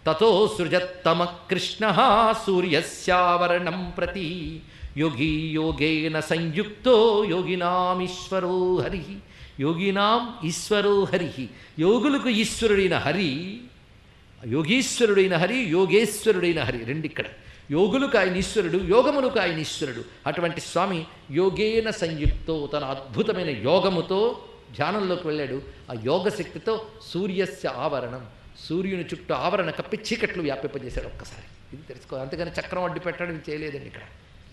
తతో సృజత్తమ కృష్ణ సూర్యస్యావరణం ప్రతి యోగి యోగేన సంయుక్తో యోగినామీశ్వరో హరి యోగినాం ఈశ్వరో హరి యోగులకు ఈశ్వరుడైన హరి యోగీశ్వరుడైన హరి యోగేశ్వరుడైన హరి రెండిక్కడ యోగులకు ఆయన ఈశ్వరుడు యోగములకు ఆయన ఈశ్వరుడు అటువంటి స్వామి యోగేన సంయుక్తో తన అద్భుతమైన యోగముతో ధ్యానంలోకి వెళ్ళాడు ఆ యోగ శక్తితో సూర్యస్య ఆవరణం సూర్యుని చుట్టూ ఆవరణ కప్పి చీకట్లు వ్యాపింపజేశాడు ఒక్కసారి ఇది తెలుసుకో అంతేగాని చక్రం అడ్డు పెట్టడం ఇది చేయలేదండి ఇక్కడ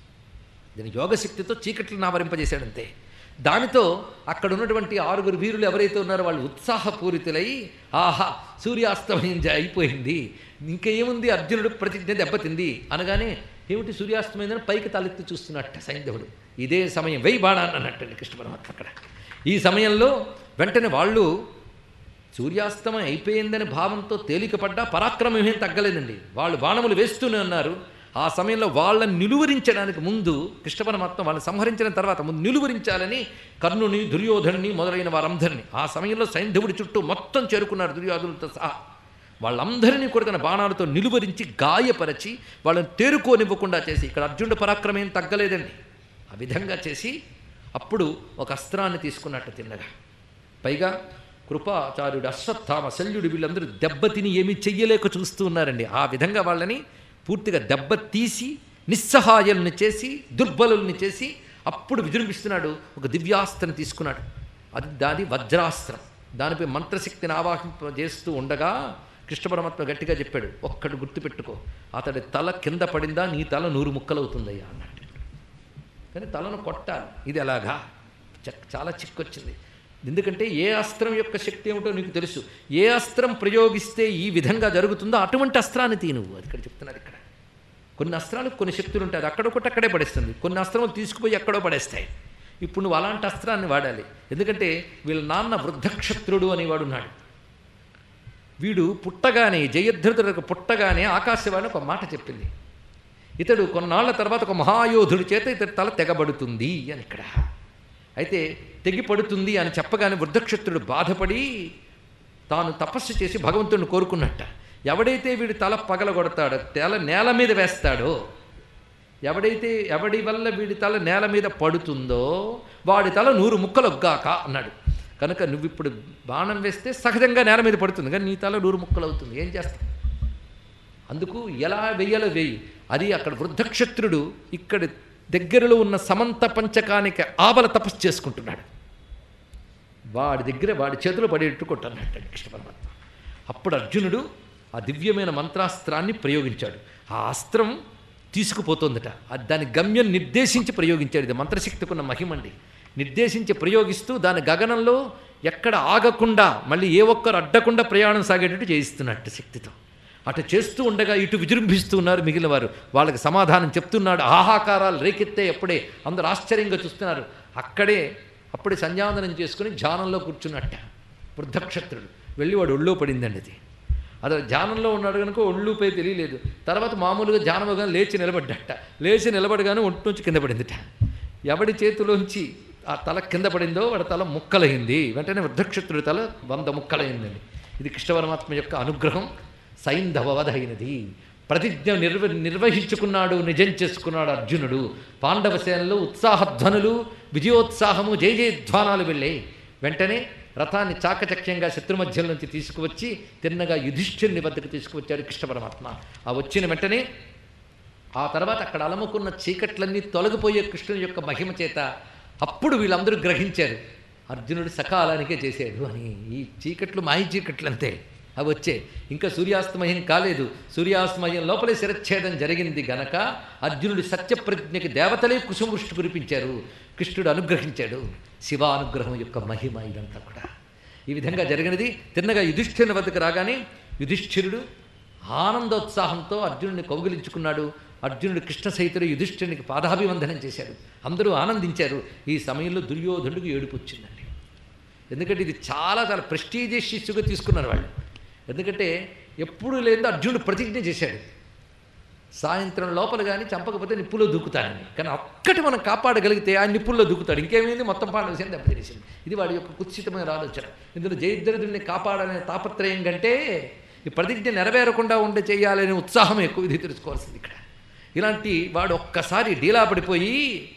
దీని యోగశక్తితో చీకట్లను ఆవరింపజేశాడంతే దానితో అక్కడ ఉన్నటువంటి ఆరుగురు వీరులు ఎవరైతే ఉన్నారో వాళ్ళు ఉత్సాహపూరితులై ఆహా సూర్యాస్తమయం జ- అయిపోయింది ఇంకా ఏముంది అర్జునుడు ప్రతిజ్ఞ దెబ్బతింది అనగానే ఏమిటి సూర్యాస్తమైందని పైకి తలెత్తి చూస్తున్నట్ట సైంధవుడు ఇదే సమయం వెయ్యి బాణాన్ని అన్నట్టండి కృష్ణ పరమాత్మ అక్కడ ఈ సమయంలో వెంటనే వాళ్ళు సూర్యాస్తమయం అయిపోయిందని భావంతో తేలికపడ్డా పరాక్రమం ఏం తగ్గలేదండి వాళ్ళు బాణములు వేస్తూనే ఉన్నారు ఆ సమయంలో వాళ్ళని నిలువరించడానికి ముందు కృష్ణ పరమాత్మ వాళ్ళని సంహరించిన తర్వాత ముందు నిలువరించాలని కర్ణుని దుర్యోధనుని మొదలైన వారందరినీ ఆ సమయంలో సైంధవుడి చుట్టూ మొత్తం చేరుకున్నారు దుర్యోధనులతో సహా వాళ్ళందరినీ కూడా తన బాణాలతో నిలువరించి గాయపరచి వాళ్ళని తేరుకోనివ్వకుండా చేసి ఇక్కడ అర్జునుడి పరాక్రమం ఏం తగ్గలేదండి ఆ విధంగా చేసి అప్పుడు ఒక అస్త్రాన్ని తీసుకున్నట్టు తిన్నగా పైగా కృపాచార్యుడు అశ్వత్థామ శల్యుడు వీళ్ళందరూ దెబ్బతిని ఏమీ చెయ్యలేక చూస్తూ ఉన్నారండి ఆ విధంగా వాళ్ళని పూర్తిగా దెబ్బ తీసి నిస్సహాయాలను చేసి దుర్బలుల్ని చేసి అప్పుడు విజృంభిస్తున్నాడు ఒక దివ్యాస్త్రం తీసుకున్నాడు అది దాని వజ్రాస్త్రం దానిపై మంత్రశక్తిని ఆవాహింపజేస్తూ ఉండగా కృష్ణ పరమాత్మ గట్టిగా చెప్పాడు ఒక్కడు గుర్తుపెట్టుకో అతడి తల కింద పడిందా నీ తల నూరు ముక్కలవుతుందయ్యా అన్నాడు కానీ తలను కొట్టాలి ఇది ఎలాగా చ- చాలా చిక్కొచ్చింది ఎందుకంటే ఏ అస్త్రం యొక్క శక్తి ఏమిటో నీకు తెలుసు ఏ అస్త్రం ప్రయోగిస్తే ఈ విధంగా జరుగుతుందో అటువంటి అస్త్రాన్ని తీ నువ్వు అది ఇక్కడ చెప్తున్నారు ఇక్కడ కొన్ని అస్త్రాలకు కొన్ని శక్తులు ఉంటాయి అది అక్కడొకటి అక్కడే పడేస్తుంది కొన్ని అస్త్రాలు తీసుకుపోయి ఎక్కడో పడేస్తాయి ఇప్పుడు నువ్వు అలాంటి అస్త్రాన్ని వాడాలి ఎందుకంటే వీళ్ళ నాన్న వృద్ధక్షత్రుడు అనేవాడు ఉన్నాడు వీడు పుట్టగానే జయద్రథులకు పుట్టగానే ఆకాశవాణి ఒక మాట చెప్పింది ఇతడు కొన్నాళ్ల తర్వాత ఒక మహాయోధుడి చేత ఇతడి తల తెగబడుతుంది అని ఇక్కడ అయితే తెగిపడుతుంది అని చెప్పగానే వృద్ధక్షత్రుడు బాధపడి తాను తపస్సు చేసి భగవంతుడిని కోరుకున్నట్ట ఎవడైతే వీడి తల పగలగొడతాడో తల నేల మీద వేస్తాడో ఎవడైతే ఎవడి వల్ల వీడి తల నేల మీద పడుతుందో వాడి తల నూరు ముక్కలొగ్గాక అన్నాడు కనుక నువ్వు ఇప్పుడు బాణం వేస్తే సహజంగా నేల మీద పడుతుంది కానీ నీ తల నూరు ముక్కలు అవుతుంది ఏం చేస్తావు అందుకు ఎలా వెయ్యాలో వేయి అది అక్కడ వృద్ధక్షత్రుడు ఇక్కడ దగ్గరలో ఉన్న సమంత పంచకానికి ఆబల తపస్సు చేసుకుంటున్నాడు వాడి దగ్గర వాడి చేతిలో పడేట్టు కొట్టన్నట్టు కృష్ణ పరమాత్మ అప్పుడు అర్జునుడు ఆ దివ్యమైన మంత్రాస్త్రాన్ని ప్రయోగించాడు ఆ అస్త్రం తీసుకుపోతుందట అది దాని గమ్యం నిర్దేశించి ప్రయోగించాడు ఇది మంత్రశక్తికి ఉన్న మహిమండి నిర్దేశించి ప్రయోగిస్తూ దాని గగనంలో ఎక్కడ ఆగకుండా మళ్ళీ ఏ ఒక్కరు అడ్డకుండా ప్రయాణం సాగేటట్టు చేయిస్తున్నట్టు శక్తితో అటు చేస్తూ ఉండగా ఇటు విజృంభిస్తూ ఉన్నారు మిగిలిన వారు వాళ్ళకి సమాధానం చెప్తున్నాడు ఆహాకారాలు రేకెత్తే అప్పుడే అందరూ ఆశ్చర్యంగా చూస్తున్నారు అక్కడే అప్పుడే సంధ్యావందనం చేసుకుని ధ్యానంలో కూర్చున్నట్ట వృద్ధక్షత్రుడు వెళ్ళి వాడు ఒళ్ళో పడిందండి అది అదే ధ్యానంలో ఉన్నాడు కనుక ఒళ్ళుపై తెలియలేదు తర్వాత మామూలుగా ధ్యానముగా లేచి నిలబడ్డట లేచి నిలబడగానే ఒంటి నుంచి కింద పడిందిట ఎవడి చేతిలోంచి ఆ తల కింద పడిందో వాడి తల ముక్కలైంది వెంటనే వృద్ధక్షత్రుడి తల వంద ముక్కలైందండి ఇది కృష్ణ పరమాత్మ యొక్క అనుగ్రహం సైంధవవధైనది ప్రతిజ్ఞ నిర్వ నిర్వహించుకున్నాడు నిజం చేసుకున్నాడు అర్జునుడు పాండవ సేనలో ఉత్సాహధ్వనులు విజయోత్సాహము జయ జయధ్వానాలు వెళ్ళాయి వెంటనే రథాన్ని చాకచక్యంగా శత్రుమధ్యం నుంచి తీసుకువచ్చి తిన్నగా యుధిష్ఠిరుని వద్దకు తీసుకువచ్చాడు కృష్ణ పరమాత్మ ఆ వచ్చిన వెంటనే ఆ తర్వాత అక్కడ అలముకున్న చీకట్లన్నీ తొలగిపోయే కృష్ణుని యొక్క మహిమ చేత అప్పుడు వీళ్ళందరూ గ్రహించారు అర్జునుడు సకాలానికే చేశాడు అని ఈ చీకట్లు మాయ చీకట్లు అంతే అవి వచ్చే ఇంకా సూర్యాస్తమయం కాలేదు సూర్యాస్తమయం లోపలే శిరచ్ఛేదం జరిగింది గనక అర్జునుడి సత్యప్రజ్ఞకి దేవతలే కుసుమృష్టి కురిపించారు కృష్ణుడు అనుగ్రహించాడు శివ అనుగ్రహం యొక్క మహిమ ఇదంతా కూడా ఈ విధంగా జరిగినది తిన్నగా యుధిష్ఠిరుని వద్దకు రాగానే యుధిష్ఠిరుడు ఆనందోత్సాహంతో అర్జునుడిని కౌగిలించుకున్నాడు అర్జునుడు కృష్ణ సహితుడు యుధిష్ఠిరునికి పాదాభివందనం చేశాడు అందరూ ఆనందించారు ఈ సమయంలో దుర్యోధనుడికి ఏడుపు వచ్చిందండి ఎందుకంటే ఇది చాలా చాలా ప్రెస్టీజియస్ ఇష్యూగా తీసుకున్నారు వాళ్ళు ఎందుకంటే ఎప్పుడు లేదో అర్జునుడు ప్రతిజ్ఞ చేశాడు సాయంత్రం లోపల కానీ చంపకపోతే నిప్పులో దూకుతాడని కానీ ఒక్కటి మనం కాపాడగలిగితే ఆ నిప్పుల్లో దూకుతాడు ఇంకేమైంది మొత్తం పాడవలసింది దెబ్బతినేసింది ఇది వాడి యొక్క కుత్సితమైన ఆలోచన ఇందులో జయద్రథుడిని కాపాడాలనే తాపత్రయం కంటే ఈ ప్రతిజ్ఞ నెరవేరకుండా ఉండే చేయాలనే ఉత్సాహం ఎక్కువ ఇది తెలుసుకోవాల్సింది ఇక్కడ ఇలాంటి వాడు ఒక్కసారి డీలా పడిపోయి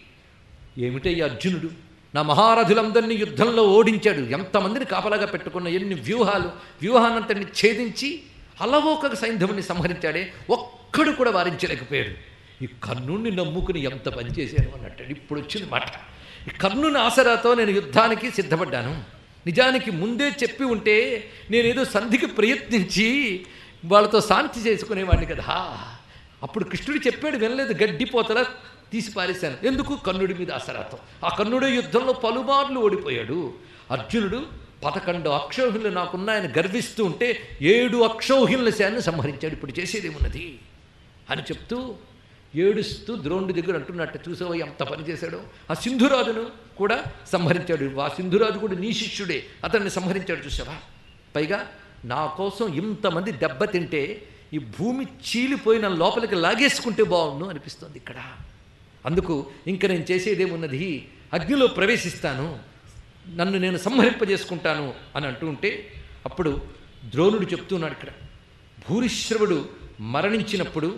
ఏమిటయ్య అర్జునుడు నా మహారథులందరినీ యుద్ధంలో ఓడించాడు ఎంతమందిని కాపలాగా పెట్టుకున్న ఎన్ని వ్యూహాలు వ్యూహానంతని ఛేదించి అలవోక సైంధవుని సంహరించాడే ఒక్కడు కూడా వారించలేకపోయాడు ఈ కర్ణుణ్ణి నమ్ముకుని ఎంత పనిచేశాను అన్నట్టు ఇప్పుడు వచ్చింది మాట ఈ కర్ణుని ఆసరాతో నేను యుద్ధానికి సిద్ధపడ్డాను నిజానికి ముందే చెప్పి ఉంటే నేనేదో సంధికి ప్రయత్నించి వాళ్ళతో శాంతి చేసుకునేవాడిని కదా అప్పుడు కృష్ణుడు చెప్పాడు వినలేదు గడ్డిపోతలా తీసి పారేశాను ఎందుకు కర్ణుడి మీద ఆసరాతో ఆ కర్ణుడే యుద్ధంలో పలుమార్లు ఓడిపోయాడు అర్జునుడు పదకొండు అక్షౌహిణులు నాకున్నాయని గర్విస్తూ ఉంటే ఏడు అక్షౌహిణుల శాన్ని సంహరించాడు ఇప్పుడు చేసేదేమున్నది అని చెప్తూ ఏడుస్తూ ద్రోణుడి దగ్గర అంటున్నట్టు చూసావో ఎంత పని చేశాడో ఆ సింధురాజును కూడా సంహరించాడు ఆ సింధురాజు కూడా నీ శిష్యుడే అతన్ని సంహరించాడు చూసావా పైగా నా కోసం ఇంతమంది దెబ్బతింటే ఈ భూమి చీలిపోయిన లోపలికి లాగేసుకుంటే బాగుండు అనిపిస్తోంది ఇక్కడ అందుకు ఇంక నేను చేసేదేమున్నది అగ్నిలో ప్రవేశిస్తాను నన్ను నేను సంహరింపజేసుకుంటాను అని అంటూ ఉంటే అప్పుడు ద్రోణుడు చెప్తున్నాడు ఇక్కడ భూరిశ్రవుడు మరణించినప్పుడు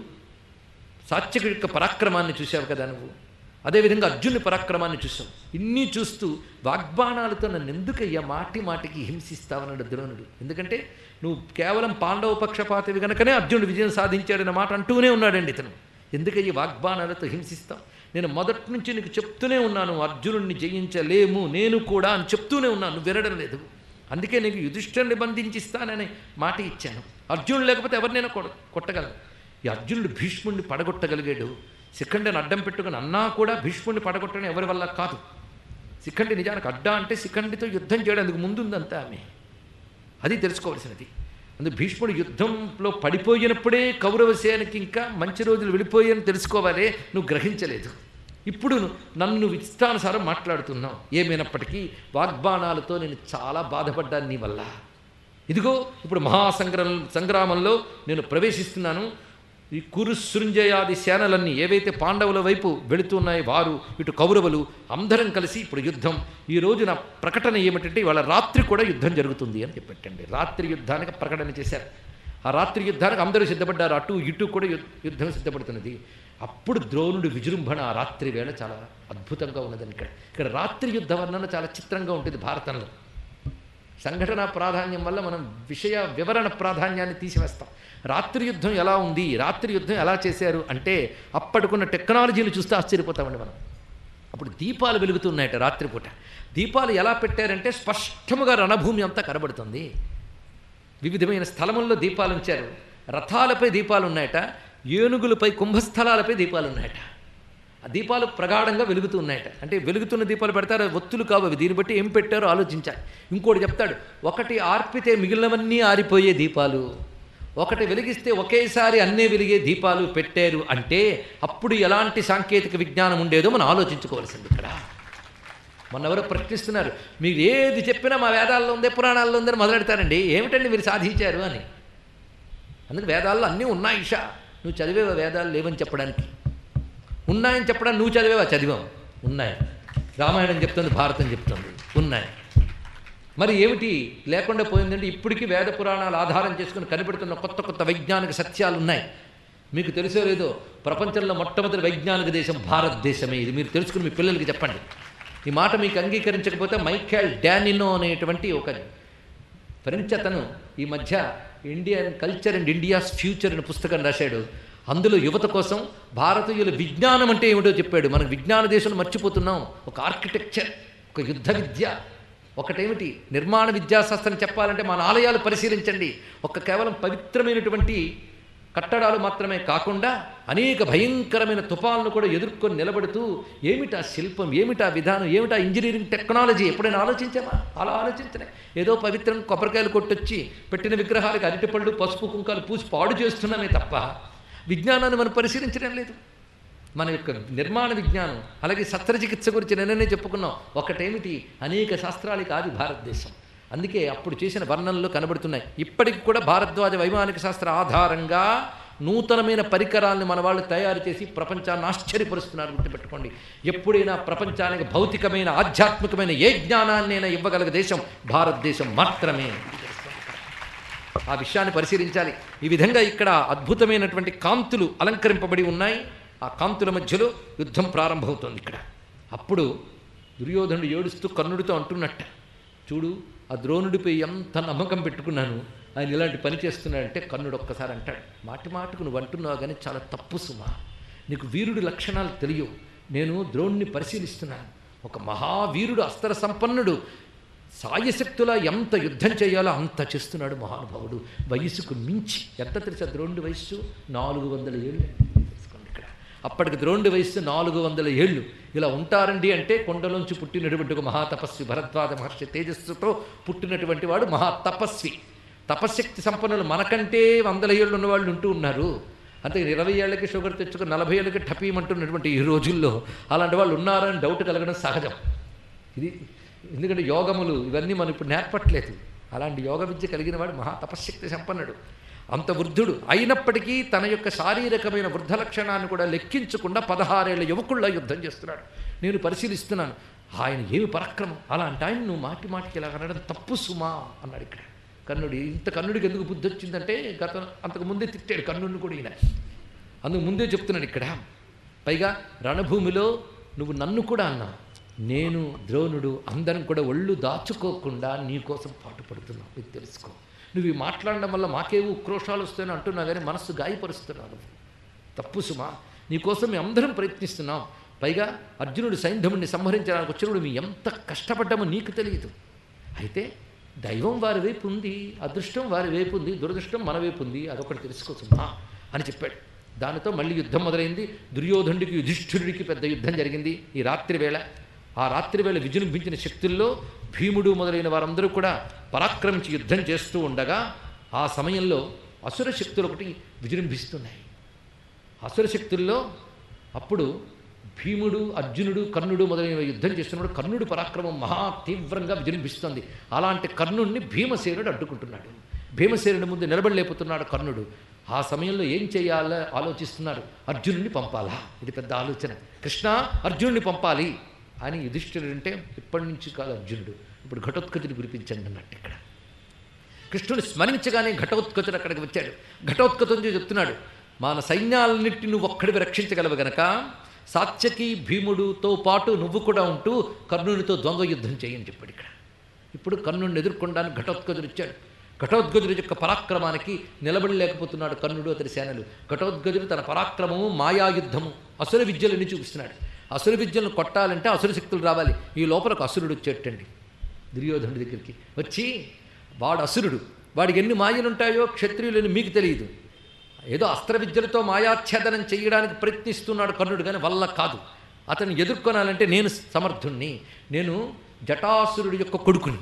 సాత్యక యొక్క పరాక్రమాన్ని చూసావు కదా నువ్వు అదేవిధంగా అర్జునుని పరాక్రమాన్ని చూసావు ఇన్ని చూస్తూ వాగ్బాణాలతో నన్ను ఎందుకయ్యా మాటి మాటికి హింసిస్తావన్నాడు ద్రోణుడు ఎందుకంటే నువ్వు కేవలం పాండవ పక్షపాతవి గనకనే అర్జునుడు విజయం సాధించాడన్న మాట అంటూనే ఉన్నాడండి ఇతను ఎందుకయ్యి వాగ్బాణాలతో హింసిస్తాం నేను మొదటి నుంచి నీకు చెప్తూనే ఉన్నాను అర్జునుడిని జయించలేము నేను కూడా అని చెప్తూనే ఉన్నాను నువ్వు వినడం లేదు అందుకే నీకు యుధిష్ఠుడిని బంధించిస్తానని మాట ఇచ్చాను అర్జునుడు లేకపోతే ఎవరినైనా కొడ కొట్టగలను ఈ అర్జునుడు భీష్ముడిని పడగొట్టగలిగాడు శిఖండిని అడ్డం పెట్టుకుని అన్నా కూడా భీష్ముడిని పడగొట్టడం ఎవరి వల్ల కాదు శిఖండి నిజానికి అడ్డా అంటే శిఖండితో యుద్ధం చేయడానికి ముందుందంతా ఆమె అది తెలుసుకోవాల్సినది అందుకు భీష్ముడు యుద్ధంలో పడిపోయినప్పుడే కౌరవ సేనకి ఇంకా మంచి రోజులు వెళ్ళిపోయాయని తెలుసుకోవాలే నువ్వు గ్రహించలేదు ఇప్పుడు నన్ను ఇష్టానుసారం మాట్లాడుతున్నావు ఏమైనప్పటికీ వాగ్బాణాలతో నేను చాలా బాధపడ్డాను నీ వల్ల ఇదిగో ఇప్పుడు మహాసంగ్రం సంగ్రామంలో నేను ప్రవేశిస్తున్నాను ఈ కురు సృంజయాది సేనలన్నీ ఏవైతే పాండవుల వైపు వెళుతున్నాయి వారు ఇటు కౌరవులు అందరం కలిసి ఇప్పుడు యుద్ధం ఈ రోజు నా ప్రకటన ఏమిటంటే ఇవాళ రాత్రి కూడా యుద్ధం జరుగుతుంది అని చెప్పట్టండి రాత్రి యుద్ధానికి ప్రకటన చేశారు ఆ రాత్రి యుద్ధానికి అందరూ సిద్ధపడ్డారు అటు ఇటు కూడా యు- యుద్ధం సిద్ధపడుతున్నది అప్పుడు ద్రోణుడు విజృంభణ ఆ రాత్రి వేళ చాలా అద్భుతంగా ఉన్నదని ఇక్కడ ఇక్కడ రాత్రి యుద్ధ వర్ణన చాలా చిత్రంగా ఉంటుంది భారతంలో సంఘటన ప్రాధాన్యం వల్ల మనం విషయ వివరణ ప్రాధాన్యాన్ని తీసివేస్తాం రాత్రి యుద్ధం ఎలా ఉంది రాత్రి యుద్ధం ఎలా చేశారు అంటే అప్పటికున్న టెక్నాలజీని చూస్తే ఆశ్చర్యపోతామండి మనం అప్పుడు దీపాలు వెలుగుతున్నాయట రాత్రిపూట దీపాలు ఎలా పెట్టారంటే స్పష్టముగా రణభూమి అంతా కనబడుతుంది వివిధమైన స్థలముల్లో దీపాలు ఉంచారు రథాలపై దీపాలు ఉన్నాయట ఏనుగులపై కుంభస్థలాలపై దీపాలు ఉన్నాయట ఆ దీపాలు ప్రగాఢంగా వెలుగుతూ ఉన్నాయట అంటే వెలుగుతున్న దీపాలు పెడతారు అవి ఒత్తులు కావు అవి దీన్ని బట్టి ఏం పెట్టారో ఆలోచించాలి ఇంకోటి చెప్తాడు ఒకటి ఆర్పితే మిగిలినవన్నీ ఆరిపోయే దీపాలు ఒకటి వెలిగిస్తే ఒకేసారి అన్నీ వెలిగే దీపాలు పెట్టారు అంటే అప్పుడు ఎలాంటి సాంకేతిక విజ్ఞానం ఉండేదో మనం ఆలోచించుకోవాల్సింది ఇక్కడ మొన్న ఎవరో ప్రశ్నిస్తున్నారు మీరు ఏది చెప్పినా మా వేదాల్లో ఉందే పురాణాల్లో ఉందని మొదలెడతారండి ఏమిటండి మీరు సాధించారు అని అందుకు వేదాల్లో అన్నీ ఉన్నాయి ఇషా నువ్వు చదివేవా వేదాలు లేవని చెప్పడానికి ఉన్నాయని చెప్పడానికి నువ్వు చదివేవా చదివాం ఉన్నాయి రామాయణం చెప్తుంది భారతం చెప్తుంది ఉన్నాయి మరి ఏమిటి లేకుండా పోయిందంటే ఇప్పటికీ వేద పురాణాలు ఆధారం చేసుకుని కనిపెడుతున్న కొత్త కొత్త వైజ్ఞానిక సత్యాలు ఉన్నాయి మీకు తెలుసో లేదో ప్రపంచంలో మొట్టమొదటి వైజ్ఞానిక దేశం భారతదేశమే ఇది మీరు తెలుసుకుని మీ పిల్లలకి చెప్పండి ఈ మాట మీకు అంగీకరించకపోతే మైఖేల్ డానినో అనేటువంటి ఒక ఫ్రెంచ్ అతను ఈ మధ్య Indian culture and India's future అనే పుస్తకం రాశాడు అందులో యువత కోసం భారతీయుల విజ్ఞానం అంటే ఏమిటో చెప్పాడు మనం విజ్ఞాన దేశంలో మర్చిపోతున్నాం ఒక ఆర్కిటెక్చర్ ఒక యుద్ధ విద్య ఒకటేమిటి నిర్మాణ విద్యాశాస్త్రం చెప్పాలంటే మన ఆలయాలు పరిశీలించండి ఒక కేవలం పవిత్రమైనటువంటి కట్టడాలు మాత్రమే కాకుండా అనేక భయంకరమైన తుఫాలను కూడా ఎదుర్కొని నిలబడుతూ ఏమిటా శిల్పం ఏమిటా విధానం ఏమిటా ఇంజనీరింగ్ టెక్నాలజీ ఎప్పుడైనా ఆలోచించామా అలా ఆలోచించలే ఏదో పవిత్రం కొబ్బరికాయలు కొట్టొచ్చి పెట్టిన విగ్రహాలకు అరటిపళ్ళు పసుపు కుంకాలు పూసి పాడు చేస్తున్నామే తప్ప విజ్ఞానాన్ని మనం పరిశీలించడం లేదు మన యొక్క నిర్మాణ విజ్ఞానం అలాగే శస్త్రచికిత్స గురించి నిన్ననే చెప్పుకున్నాం ఒకటేమిటి అనేక శాస్త్రాలు కాదు భారతదేశం అందుకే అప్పుడు చేసిన వర్ణనలు కనబడుతున్నాయి ఇప్పటికి కూడా భారద్వాజ వైమానిక శాస్త్ర ఆధారంగా నూతనమైన పరికరాలను మన వాళ్ళు తయారు చేసి ప్రపంచాన్ని ఆశ్చర్యపరుస్తున్నారు గుర్తుపెట్టుకోండి ఎప్పుడైనా ప్రపంచానికి భౌతికమైన ఆధ్యాత్మికమైన ఏ జ్ఞానాన్నైనా ఇవ్వగలిగే దేశం భారతదేశం మాత్రమే ఆ విషయాన్ని పరిశీలించాలి ఈ విధంగా ఇక్కడ అద్భుతమైనటువంటి కాంతులు అలంకరింపబడి ఉన్నాయి ఆ కాంతుల మధ్యలో యుద్ధం ప్రారంభమవుతోంది ఇక్కడ అప్పుడు దుర్యోధనుడు ఏడుస్తూ కర్ణుడితో అంటున్నట్ట చూడు ఆ ద్రోణుడిపై ఎంత నమ్మకం పెట్టుకున్నాను ఆయన ఇలాంటి పని చేస్తున్నాడంటే కర్ణుడు ఒక్కసారి అంటాడు మాటి మాటకు నువ్వు అంటున్నావు కానీ చాలా తప్పు సుమా నీకు వీరుడి లక్షణాలు తెలియవు నేను ద్రోణుని పరిశీలిస్తున్నాను ఒక మహావీరుడు అస్త్ర సంపన్నుడు సాయశక్తులా ఎంత యుద్ధం చేయాలో అంత చేస్తున్నాడు మహానుభావుడు వయస్సుకు మించి ఎంత తెలుసా ద్రోణుడి వయస్సు నాలుగు వందల ఏళ్ళు తెలుసుకోండి ఇక్కడ అప్పటికి ద్రోణుడి వయస్సు నాలుగు వందల ఏళ్ళు ఇలా ఉంటారండి అంటే కొండలోంచి పుట్టినటువంటి ఒక మహాతపస్వి భరద్వాజ మహర్షి తేజస్సుతో పుట్టినటువంటి వాడు మహాతపస్వి తపశ్శక్తి సంపన్నులు మనకంటే వందల ఏళ్ళు ఉన్నవాళ్ళు ఉంటూ ఉన్నారు అంతే ఇరవై ఏళ్ళకి షుగర్ తెచ్చుకుని నలభై ఏళ్ళకి టపీమంటున్నటువంటి ఈ రోజుల్లో అలాంటి వాళ్ళు ఉన్నారని డౌట్ కలగడం సహజం ఇది ఎందుకంటే యోగములు ఇవన్నీ మనం ఇప్పుడు నేర్పట్లేదు అలాంటి యోగ విద్య కలిగిన వాడు మహా తపశ్శక్తి సంపన్నుడు అంత వృద్ధుడు అయినప్పటికీ తన యొక్క శారీరకమైన వృద్ధ లక్షణాన్ని కూడా లెక్కించకుండా పదహారేళ్ల యువకుళ్ళ యుద్ధం చేస్తున్నాడు నేను పరిశీలిస్తున్నాను ఆయన ఏమి పరాక్రమం అలాంటి ఆయన నువ్వు మాటి మాటికి ఇలా అనడం తప్పు సుమా అన్నాడు ఇక్కడ కర్ణుడు ఇంత కర్ణుడికి ఎందుకు బుద్ధి వచ్చిందంటే గత అంతకు ముందే తిట్టాడు కర్ణుడిని కూడా ఈయన అందుకు ముందే చెప్తున్నాడు ఇక్కడ పైగా రణభూమిలో నువ్వు నన్ను కూడా అన్నావు నేను ద్రోణుడు అందరం కూడా ఒళ్ళు దాచుకోకుండా నీ కోసం పాటుపడుతున్నావు ఇది తెలుసుకో నువ్వు ఈ మాట్లాడడం వల్ల మాకేవో ఉక్రోషాలు వస్తాయని అంటున్నావు కానీ మనస్సు గాయపరుస్తున్నావు నువ్వు తప్పు సుమా నీకోసం మేము అందరం ప్రయత్నిస్తున్నాం పైగా అర్జునుడు సైంధవుడిని సంహరించడానికి వచ్చినప్పుడు మీ ఎంత కష్టపడ్డామో నీకు తెలియదు అయితే దైవం వారి వైపు ఉంది అదృష్టం వారి వైపు ఉంది దురదృష్టం మన వైపు ఉంది అదొకటి తెలుసుకో సుమా అని చెప్పాడు దానితో మళ్ళీ యుద్ధం మొదలైంది దుర్యోధనుడికి యుధిష్ఠిరుడికి పెద్ద యుద్ధం జరిగింది ఈ రాత్రి వేళ ఆ రాత్రి వేళ విజృంభించిన శక్తుల్లో భీముడు మొదలైన వారందరూ కూడా పరాక్రమించి యుద్ధం చేస్తూ ఉండగా ఆ సమయంలో అసుర శక్తులు ఒకటి విజృంభిస్తున్నాయి అసుర శక్తుల్లో అప్పుడు భీముడు అర్జునుడు కర్ణుడు మొదలైన యుద్ధం చేస్తున్నప్పుడు కర్ణుడి పరాక్రమం మహా తీవ్రంగా విజృంభిస్తోంది అలాంటి కర్ణుడిని భీమసేనుడు అడ్డుకుంటున్నాడు భీమసేనుడి ముందు నిలబడలేపుతున్నాడు కర్ణుడు ఆ సమయంలో ఏం చేయాలో ఆలోచిస్తున్నారు అర్జునుడిని పంపాలా ఇది పెద్ద ఆలోచన కృష్ణ అర్జునుడిని పంపాలి అని యుధిష్ఠిరుడు అంటే ఇప్పటి నుంచి కాదు అర్జునుడు ఇప్పుడు ఘటోత్కచుని గురిపించండి అన్నట్టు ఇక్కడ కృష్ణుడు స్మరించగానే ఘటోత్కచుడు అక్కడికి వచ్చాడు ఘటోత్కచుడు చెప్తున్నాడు మన సైన్యాలన్నింటినీ నువ్వు ఒక్కడివి రక్షించగలవు గనక సాత్యకి భీముడుతో పాటు నువ్వు కూడా ఉంటూ కర్ణునితో ద్వంద్వ యుద్ధం చేయని చెప్పాడు ఇక్కడ ఇప్పుడు కర్ణుడిని ఎదుర్కొనడానికి ఘటోత్కచుడు ఇచ్చాడు ఘటోద్గజుడి యొక్క పరాక్రమానికి నిలబడలేకపోతున్నాడు కర్ణుడు అతడి సేనలు ఘటోద్గజుడు తన పరాక్రమము మాయాయుద్ధము అసుర విద్యలని చూపిస్తున్నాడు అసుర విద్యలను కొట్టాలంటే అసుర శక్తులు రావాలి ఈ లోపల ఒక అసురుడు వచ్చేటండి దుర్యోధనుడి దగ్గరికి వచ్చి వాడు అసురుడు వాడికి ఎన్ని మాయలు ఉంటాయో క్షత్రియులని మీకు తెలియదు ఏదో అస్త్ర విద్యలతో మాయాచ్ఛేదనం చేయడానికి ప్రయత్నిస్తున్నాడు కర్ణుడు కానీ వల్ల కాదు అతన్ని ఎదుర్కొనాలంటే నేను సమర్థుణ్ణి నేను జటాసురుడి యొక్క కొడుకుని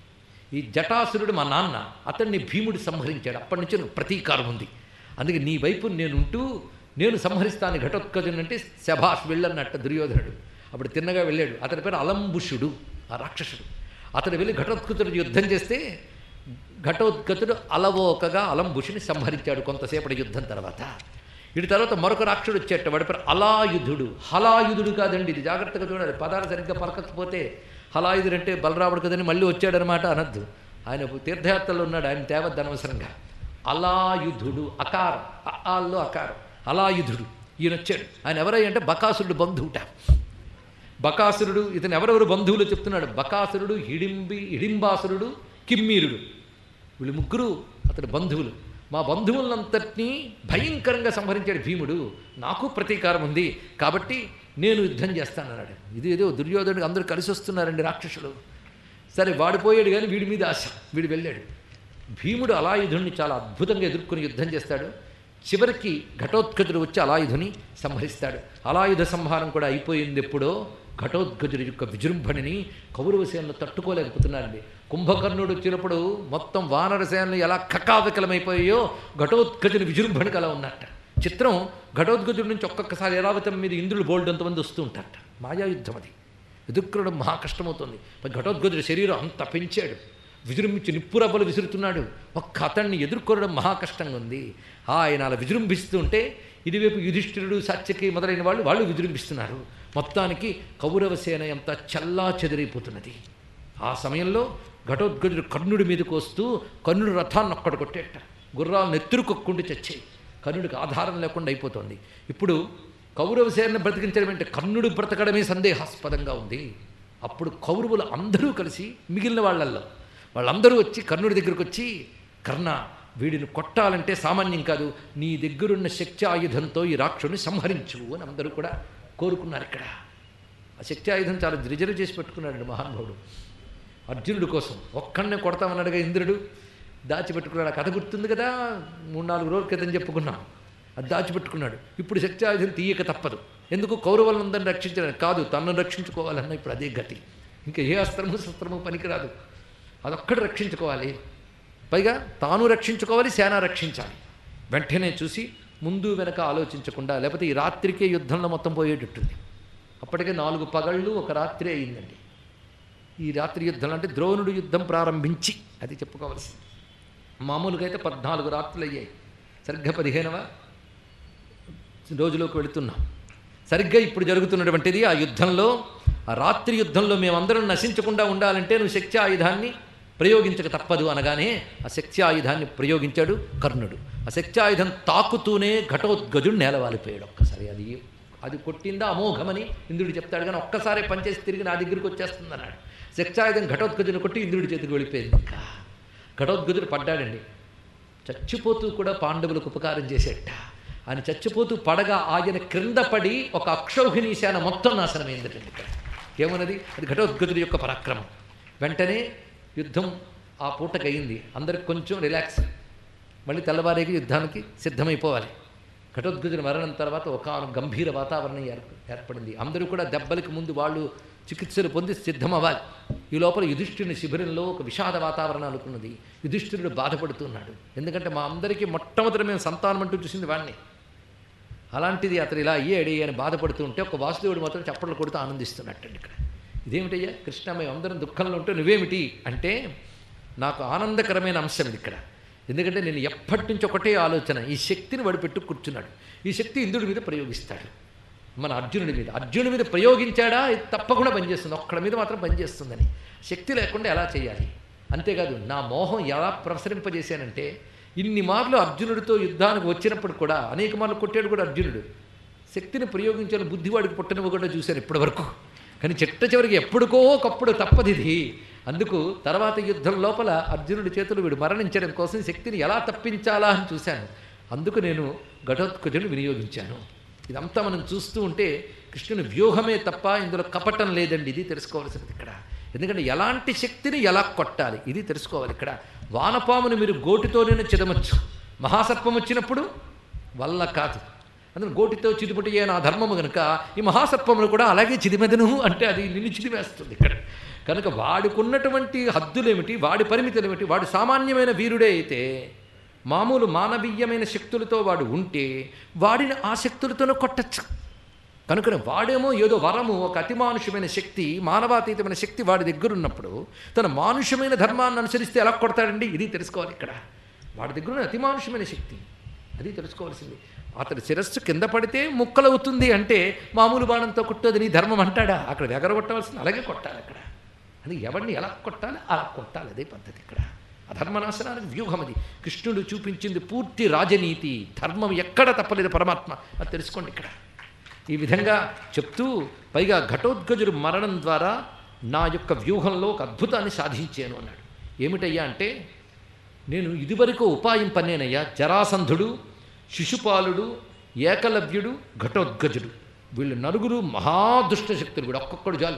ఈ జటాసురుడు మా నాన్న అతన్ని భీముడు సంహరించాడు అప్పటి నుంచి నాకు ప్రతీకారం ఉంది అందుకే నీ వైపు నేనుంటూ నేను సంహరిస్తాను ఘటోత్కజుని అంటే శభాష్ వెళ్ళన్నట్ట దుర్యోధనుడు అప్పుడు తిన్నగా వెళ్ళాడు అతని పేరు అలంబుషుడు ఆ రాక్షసుడు అతడు వెళ్ళి ఘటోత్కచుడు యుద్ధం చేస్తే ఘటోత్కచుడు అలవోకగా అలంబుషుని సంహరించాడు కొంతసేపటి యుద్ధం తర్వాత ఇటు తర్వాత మరొక రాక్షసుడు వచ్చేట వాడి పేరు అలాయుధుడు హలాయుధుడు కాదండి ఇది జాగ్రత్తగా చూడాలి పదాలు సరిగ్గా పలకకపోతే హలాయుధుడు అంటే బలరాముడు కదని మళ్ళీ వచ్చాడనమాట అనద్దు ఆయన తీర్థయాత్రలో ఉన్నాడు ఆయన తేవద్దు అనవసరంగా అలాయుధుడు అకారం అల్లో అకారం అలాయుధుడు ఈయన వచ్చాడు ఆయన ఎవరై అంటే బకాసురుడు బంధువుట బకాసురుడు ఇతను ఎవరెవరు బంధువులు చెప్తున్నాడు బకాసురుడు హిడింబి హిడింబాసురుడు కిమ్మీరుడు వీళ్ళు ముగ్గురు అతడు బంధువులు మా బంధువులంతటినీ భయంకరంగా సంహరించాడు భీముడు నాకు ప్రతీకారం ఉంది కాబట్టి నేను యుద్ధం చేస్తానన్నాడు ఇది ఏదో దుర్యోధనుడికి అందరూ కలిసి వస్తున్నారండి రాక్షసులు సరే వాడిపోయాడు కానీ వీడి మీద ఆశ వీడు వెళ్ళాడు భీముడు అలాయుధుడిని చాలా అద్భుతంగా ఎదుర్కొని యుద్ధం చేస్తాడు చివరికి ఘటోత్కచుడు వచ్చి అలాయుధుని సంహరిస్తాడు అలాయుధ సంహారం కూడా అయిపోయింది ఎప్పుడో ఘటోద్గజుడి యొక్క విజృంభణిని కౌరవ సేనలు తట్టుకోలేకపోతున్నారండి కుంభకర్ణుడు వచ్చినప్పుడు మొత్తం వానర సేనలు ఎలా కకావికలమైపోయాయో ఘటోత్కజుని విజృంభణికి అలా ఉన్నట్ట చిత్రం ఘటోద్గజుడి నుంచి ఒక్కొక్కసారి ఎరావతం మీద ఇంద్రులు బోల్డ్ అంతమంది వస్తూ ఉంటారట మాయాయుద్ధం అది ఎదుర్కొనడం మహా కష్టమవుతుంది మరి ఘటోద్గజుడి శరీరం అంత పెంచాడు విజృంభించి నిప్పురవ్వలు విసురుతున్నాడు ఒక్క అతన్ని ఎదుర్కొనడం మహా కష్టంగా ఉంది ఆయన అలా విజృంభిస్తుంటే ఇటువైపు యుధిష్ఠిరుడు సత్యకి మొదలైన వాళ్ళు వాళ్ళు విజృంభిస్తున్నారు మొత్తానికి కౌరవ సేన ఎంత చల్లా చెదిరైపోతున్నది ఆ సమయంలో ఘటోద్గజుడు కర్ణుడి మీదకి వస్తూ కర్ణుడు రథాన్ని ఒక్కడు కొట్టేట గుర్రాలను ఎత్తురుకొక్కుంటూ చచ్చాయి కర్ణుడికి ఆధారం లేకుండా అయిపోతుంది ఇప్పుడు కౌరవ సేనను బ్రతికించడం అంటే కర్ణుడు బ్రతకడమే సందేహాస్పదంగా ఉంది అప్పుడు కౌరవులు అందరూ కలిసి మిగిలిన వాళ్ళల్లో వాళ్ళందరూ వచ్చి కర్ణుడి దగ్గరికి వచ్చి కర్ణ వీడిని కొట్టాలంటే సామాన్యం కాదు నీ దగ్గరున్న శక్తి ఆయుధంతో ఈ రాక్షుని సంహరించు అని అందరూ కూడా కోరుకున్నారు ఇక్కడ ఆ శక్తి ఆయుధం చాలా రిజర్వ్ చేసి పెట్టుకున్నాడు మహానుభావుడు అర్జునుడి కోసం ఒక్కడనే కొడతామన్నాడుగా ఇంద్రుడు దాచిపెట్టుకున్నాడు ఆ కథ గుర్తుంది కదా మూడు నాలుగు రోజుల క్రితం చెప్పుకున్నాం అది దాచిపెట్టుకున్నాడు ఇప్పుడు శక్తి ఆయుధం తీయక తప్పదు ఎందుకు కౌరవులందరిని రక్షించడానికి కాదు తనను రక్షించుకోవాలన్న ఇప్పుడు అదే గతి ఇంకా ఏ అస్త్రము శస్త్రము పనికిరాదు అదొక్కడు రక్షించుకోవాలి పైగా తాను రక్షించుకోవాలి సేన రక్షించాలి వెంటనే చూసి ముందు వెనక ఆలోచించకుండా లేకపోతే ఈ రాత్రికే యుద్ధంలో మొత్తం పోయేటట్టుంది అప్పటికే నాలుగు పగళ్ళు ఒక రాత్రి అయిందండి ఈ రాత్రి యుద్ధం అంటే ద్రోణుడు యుద్ధం ప్రారంభించి అది చెప్పుకోవాల్సింది మామూలుగా అయితే పద్నాలుగు రాత్రులు అయ్యాయి సరిగ్గా పదిహేనవ రోజులోకి వెళుతున్నాం సరిగ్గా ఇప్పుడు జరుగుతున్నటువంటిది ఆ యుద్ధంలో ఆ రాత్రి యుద్ధంలో మేమందరం నశించకుండా ఉండాలంటే నువ్వు శక్తి ఆయుధాన్ని ప్రయోగించక తప్పదు అనగానే ఆ శక్తి ఆయుధాన్ని ప్రయోగించాడు కర్ణుడు ఆ శక్తి ఆయుధం తాకుతూనే ఘటోద్గజుడు నేలవాలిపోయాడు ఒక్కసారి అది అది కొట్టిందా అమోఘమని ఇంద్రుడు చెప్తాడు కానీ ఒక్కసారి పనిచేసి తిరిగి నా దగ్గరికి వచ్చేస్తుంది అన్నాడు శక్తి ఆయుధం ఘటోద్గజుని కొట్టి ఇంద్రుడి చేతికి వెళ్ళిపోయింది ఇంకా ఘటోద్గజుడు పడ్డాడండి చచ్చిపోతూ కూడా పాండవులకు ఉపకారం చేసేట ఆయన చచ్చిపోతూ పడగా ఆయన క్రింద పడి ఒక అక్షౌహిణీ సేన మొత్తం నాశనమైందటండి ఇక్కడ ఏమన్నది అది ఘటోద్గతుడి యొక్క పరాక్రమం వెంటనే యుద్ధం ఆ పూటకి అయింది అందరికి కొంచెం రిలాక్స్ మళ్ళీ తెల్లవారేకి యుద్ధానికి సిద్ధమైపోవాలి ఘటోద్గజుడి మరణం తర్వాత ఒక గంభీర వాతావరణం ఏర్ప ఏర్పడింది అందరూ కూడా దెబ్బలకి ముందు వాళ్ళు చికిత్సలు పొంది సిద్ధమవ్వాలి ఈ లోపల యుధిష్ఠుని శిబిరంలో ఒక విషాద వాతావరణం అనుకున్నది యుధిష్ఠిరుడు బాధపడుతున్నాడు ఎందుకంటే మా అందరికీ మొట్టమొదటి మేము సంతానం అంటూ చూసింది వాడిని అలాంటిది అతను ఇలా అయ్యాడు అని బాధపడుతూ ఉంటే ఒక వాసుదేవుడు మాత్రం చప్పట్లు కొడుతూ ఆనందిస్తున్నట్టండి ఇక్కడ ఇదేమిటయ్యా కృష్ణ మేము అందరం దుఃఖంలో ఉంటే నువ్వేమిటి అంటే నాకు ఆనందకరమైన అంశం ఇది ఇక్కడ ఎందుకంటే నేను ఎప్పటి నుంచి ఒకటే ఆలోచన ఈ శక్తిని వాడు పెట్టు కూర్చున్నాడు ఈ శక్తి ఇంద్రుడి మీద ప్రయోగిస్తాడు మన అర్జునుడి మీద అర్జునుడి మీద ప్రయోగించాడా ఇది తప్పకుండా పనిచేస్తుంది ఒక్కడి మీద మాత్రం పనిచేస్తుందని శక్తి లేకుండా ఎలా చేయాలి అంతేకాదు నా మోహం ఎలా ప్రసరింపజేశానంటే ఇన్ని మార్లు అర్జునుడితో యుద్ధానికి వచ్చినప్పుడు కూడా అనేక మార్లు కొట్టాడు కూడా అర్జునుడు శక్తిని ప్రయోగించాలని బుద్ధివాడికి పుట్టనివ్వకుండా చూశాను ఇప్పటివరకు కానీ చిట్ట చివరికి ఎప్పుడుకో ఒకప్పుడు తప్పది ఇది అందుకు తర్వాత యుద్ధం లోపల అర్జునుడి చేతులు వీడు మరణించడం కోసం శక్తిని ఎలా తప్పించాలా అని చూశాను అందుకు నేను ఘటోత్కజుని వినియోగించాను ఇదంతా మనం చూస్తూ ఉంటే కృష్ణుని వ్యూహమే తప్ప ఇందులో కపటం లేదండి ఇది తెలుసుకోవాల్సింది ఇక్కడ ఎందుకంటే ఎలాంటి శక్తిని ఎలా కొట్టాలి ఇది తెలుసుకోవాలి ఇక్కడ వానపాముని మీరు గోటితోనే చిదమచ్చు మహాసర్పం వచ్చినప్పుడు వల్ల కాదు అందుకని గోటితో చిదిపుటి నా ధర్మము కనుక ఈ మహాసర్పమును కూడా అలాగే చిదిమెదను అంటే అది నిన్ను చిదివేస్తుంది ఇక్కడ కనుక వాడికున్నటువంటి హద్దులేమిటి వాడి పరిమితులు ఏమిటి వాడు సామాన్యమైన వీరుడే అయితే మామూలు మానవీయమైన శక్తులతో వాడు ఉంటే వాడిని ఆ శక్తులతోనే కొట్టచ్చు కనుక వాడేమో ఏదో వరము ఒక అతిమానుషమైన శక్తి మానవాతీతమైన శక్తి వాడి దగ్గర ఉన్నప్పుడు తన మానుషమైన ధర్మాన్ని అనుసరిస్తే ఎలా కొడతాడండి ఇది తెలుసుకోవాలి ఇక్కడ వాడి దగ్గర ఉన్న అతిమానుషమైన శక్తి అది తెలుసుకోవాల్సింది అతడి శిరస్సు కింద పడితే ముక్కలవుతుంది అంటే మామూలు బాణంతో కొట్టదు నీ ధర్మం అంటాడా అక్కడ ఎగరగొట్టవలసింది అలాగే కొట్టాలి అక్కడ అది ఎవరిని ఎలా కొట్టాలి అలా కొట్టాలి అదే పద్ధతి ఇక్కడ అధర్మనాశనానికి వ్యూహం అది కృష్ణుడు చూపించింది పూర్తి రాజనీతి ధర్మం ఎక్కడ తప్పలేదు పరమాత్మ అది తెలుసుకోండి ఇక్కడ ఈ విధంగా చెప్తూ పైగా ఘటోద్గజుడు మరణం ద్వారా నా యొక్క వ్యూహంలో ఒక అద్భుతాన్ని సాధించాను అన్నాడు ఏమిటయ్యా అంటే నేను ఇదివరకు ఉపాయం పన్నేనయ్యా జరాసంధుడు శిశుపాలుడు ఏకలవ్యుడు ఘటోద్గజుడు వీళ్ళు నలుగురు మహాదుష్ట శక్తులు కూడా ఒక్కొక్కడు చాలు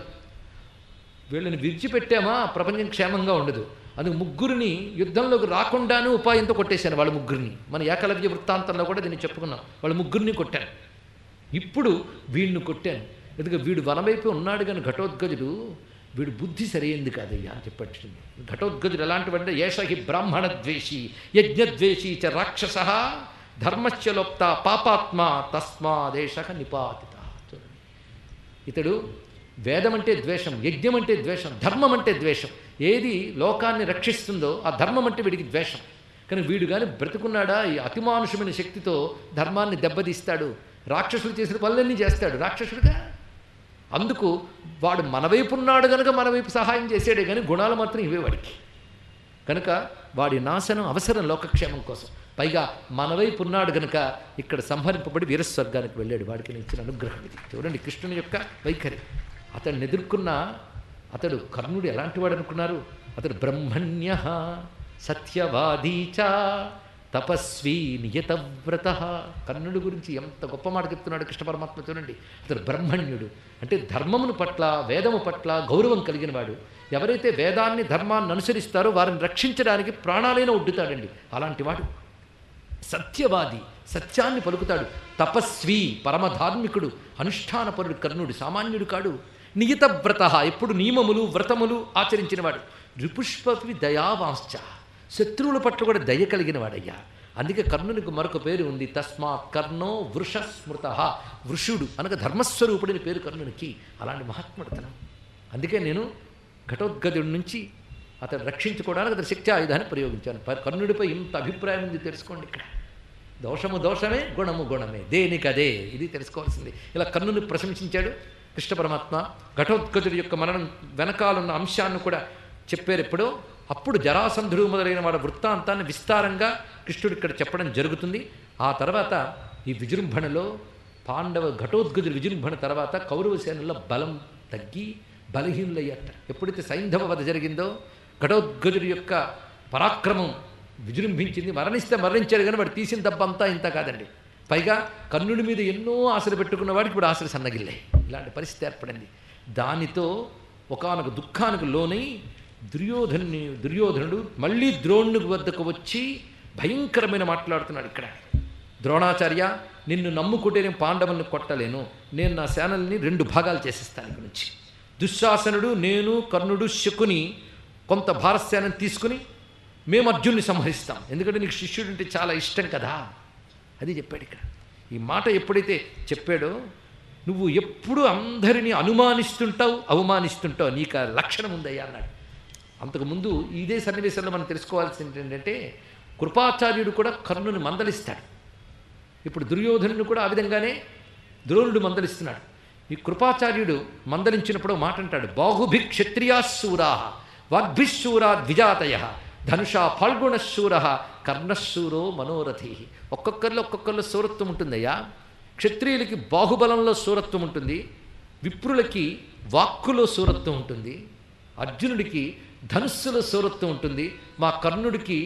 వీళ్ళని విడిచిపెట్టామా ప్రపంచం క్షేమంగా ఉండదు అందుకు ముగ్గురిని యుద్ధంలోకి రాకుండానే ఉపాయంతో కొట్టేశాను వాళ్ళ ముగ్గురిని మన ఏకలవ్య వృత్తాంతంలో కూడా దీన్ని చెప్పుకున్నాం వాళ్ళ ముగ్గురిని కొట్టాను ఇప్పుడు వీడిని కొట్టాను ఎందుకంటే వీడు వనవైపు ఉన్నాడు కానీ ఘటోద్గజుడు వీడు బుద్ధి సరైంది కాదయ్యా అని చెప్పట్టుంది ఘటోద్గజుడు ఎలాంటి వాడంటే ఏష హి బ్రాహ్మణ ద్వేషి యజ్ఞద్వేషి చ రాక్షస ధర్మస్య లోప్త పాపాత్మ తస్మాదేశ నిపాతిత చూడండి ఇతడు వేదం అంటే ద్వేషం యజ్ఞం అంటే ద్వేషం ధర్మం అంటే ద్వేషం ఏది లోకాన్ని రక్షిస్తుందో ఆ ధర్మం అంటే వీడికి ద్వేషం కానీ వీడు కానీ బ్రతుకున్నాడా ఈ అతిమానుషమైన శక్తితో ధర్మాన్ని దెబ్బతీస్తాడు రాక్షసులు చేసిన పనులన్నీ చేస్తాడు రాక్షసుడుగా అందుకు వాడు మన వైపు ఉన్నాడు కనుక మన వైపు సహాయం చేసాడే కానీ గుణాలు మాత్రం ఇవే వాడికి కనుక వాడి నాశనం అవసరం లోకక్షేమం కోసం పైగా మన వైపు ఉన్నాడు కనుక ఇక్కడ సంహరింపబడి వీరస్వర్గానికి వెళ్ళాడు వాడికి నేను ఇచ్చిన అనుగ్రహం ఇది చూడండి కృష్ణుని యొక్క వైఖరి అతడిని ఎదుర్కొన్న అతడు కర్ణుడు ఎలాంటి వాడు అనుకున్నారు అతడు బ్రహ్మణ్య సత్యవాదీచ తపస్వీ నియతవ్రత కర్ణుడి గురించి ఎంత గొప్ప మాట చెప్తున్నాడు కృష్ణ పరమాత్మ చూడండి అతడు బ్రహ్మణ్యుడు అంటే ధర్మమును పట్ల వేదము పట్ల గౌరవం కలిగిన వాడు ఎవరైతే వేదాన్ని ధర్మాన్ని అనుసరిస్తారో వారిని రక్షించడానికి ప్రాణాలైన ఒడ్డుతాడండి అలాంటి వాడు సత్యవాది సత్యాన్ని పలుకుతాడు తపస్వి పరమధార్మికుడు అనుష్ఠానపరుడు కర్ణుడు సామాన్యుడు కాడు నియత వ్రత ఎప్పుడు నియమములు వ్రతములు ఆచరించినవాడు రిపుష్పవి దయావాంశ్చ శత్రువుల పట్ల కూడా దయ కలిగిన వాడయ్యా అందుకే కర్ణునికి మరొక పేరు ఉంది తస్మాత్ కర్ణో వృష స్మృత వృషుడు అనగా ధర్మస్వరూపుడిని పేరు కర్ణునికి అలాంటి మహాత్ముడతనం అందుకే నేను ఘటోద్గదుడి నుంచి అతను రక్షించుకోవడానికి అతని శక్తి ఆయుధాన్ని ప్రయోగించాను ప- కర్ణుడిపై ఇంత అభిప్రాయం ఉంది తెలుసుకోండి ఇక్కడ దోషము దోషమే గుణము గుణమే దేనికదే ఇది తెలుసుకోవాల్సింది ఇలా కర్ణుని ప్రశంసించాడు కృష్ణ పరమాత్మ ఘటోత్కచుడి యొక్క మరణం వెనకాలన్న అంశాన్ని కూడా చెప్పారు ఎప్పుడో అప్పుడు జరాసంధుడు మొదలైన వాడి వృత్తాంతాన్ని విస్తారంగా కృష్ణుడు ఇక్కడ చెప్పడం జరుగుతుంది ఆ తర్వాత ఈ విజృంభణలో పాండవ ఘటోద్గజుడి విజృంభణ తర్వాత కౌరవ సేనల్లో బలం తగ్గి బలహీనులయ్యట ఎప్పుడైతే సైంధవ వధ జరిగిందో ఘటోద్గజుడి యొక్క పరాక్రమం విజృంభించింది మరణిస్తే మరణించాడు కానీ వాడు తీసిన దెబ్బంతా ఇంత కాదండి పైగా కర్ణుడి మీద ఎన్నో ఆశలు పెట్టుకున్న వాడికి ఇప్పుడు ఆశలు సన్నగిల్లాయి ఇలాంటి పరిస్థితి ఏర్పడింది దానితో ఒకానొక దుఃఖానికి లోనై దుర్యోధనుని దుర్యోధనుడు మళ్ళీ ద్రోణుని వద్దకు వచ్చి భయంకరమైన మాట్లాడుతున్నాడు ఇక్కడ ద్రోణాచార్య నిన్ను నమ్ముకుంటే నేను పాండవుల్ని కొట్టలేను నేను నా సేనల్ని రెండు భాగాలు చేసేస్తాను ఇక్కడి నుంచి దుశ్శాసనుడు నేను కర్ణుడు శకుని కొంత భారతసేనని తీసుకుని మేము అర్జున్ని సంహరిస్తాం ఎందుకంటే నీకు శిష్యుడు అంటే చాలా ఇష్టం కదా అది చెప్పాడు ఇక్కడ ఈ మాట ఎప్పుడైతే చెప్పాడో నువ్వు ఎప్పుడు అందరినీ అనుమానిస్తుంటావు అవమానిస్తుంటావు నీకు ఆ లక్షణం ఉందయ్యా అన్నాడు అంతకుముందు ఇదే సన్నివేశంలో మనం తెలుసుకోవాల్సింది ఏంటంటే కృపాచార్యుడు కూడా కర్ణుని మందలిస్తాడు ఇప్పుడు దుర్యోధనుడు కూడా ఆ విధంగానే ద్రోణుడు మందలిస్తున్నాడు ఈ కృపాచార్యుడు మందలించినప్పుడు ఓ మాట అంటాడు బాహుభి క్షత్రియాశూరా వాగ్భిశూరా ద్విజాతయ ధనుషా ఫాల్గుణశూర కర్ణశూరో మనోరథి ఒక్కొక్కరిలో ఒక్కొక్కరిలో సూరత్వం ఉంటుందయ్యా క్షత్రియులకి బాహుబలంలో సూరత్వం ఉంటుంది విప్రులకి వాక్కులో సూరత్వం ఉంటుంది అర్జునుడికి ధనుస్సులో సూరత్వం ఉంటుంది మా కర్ణుడికి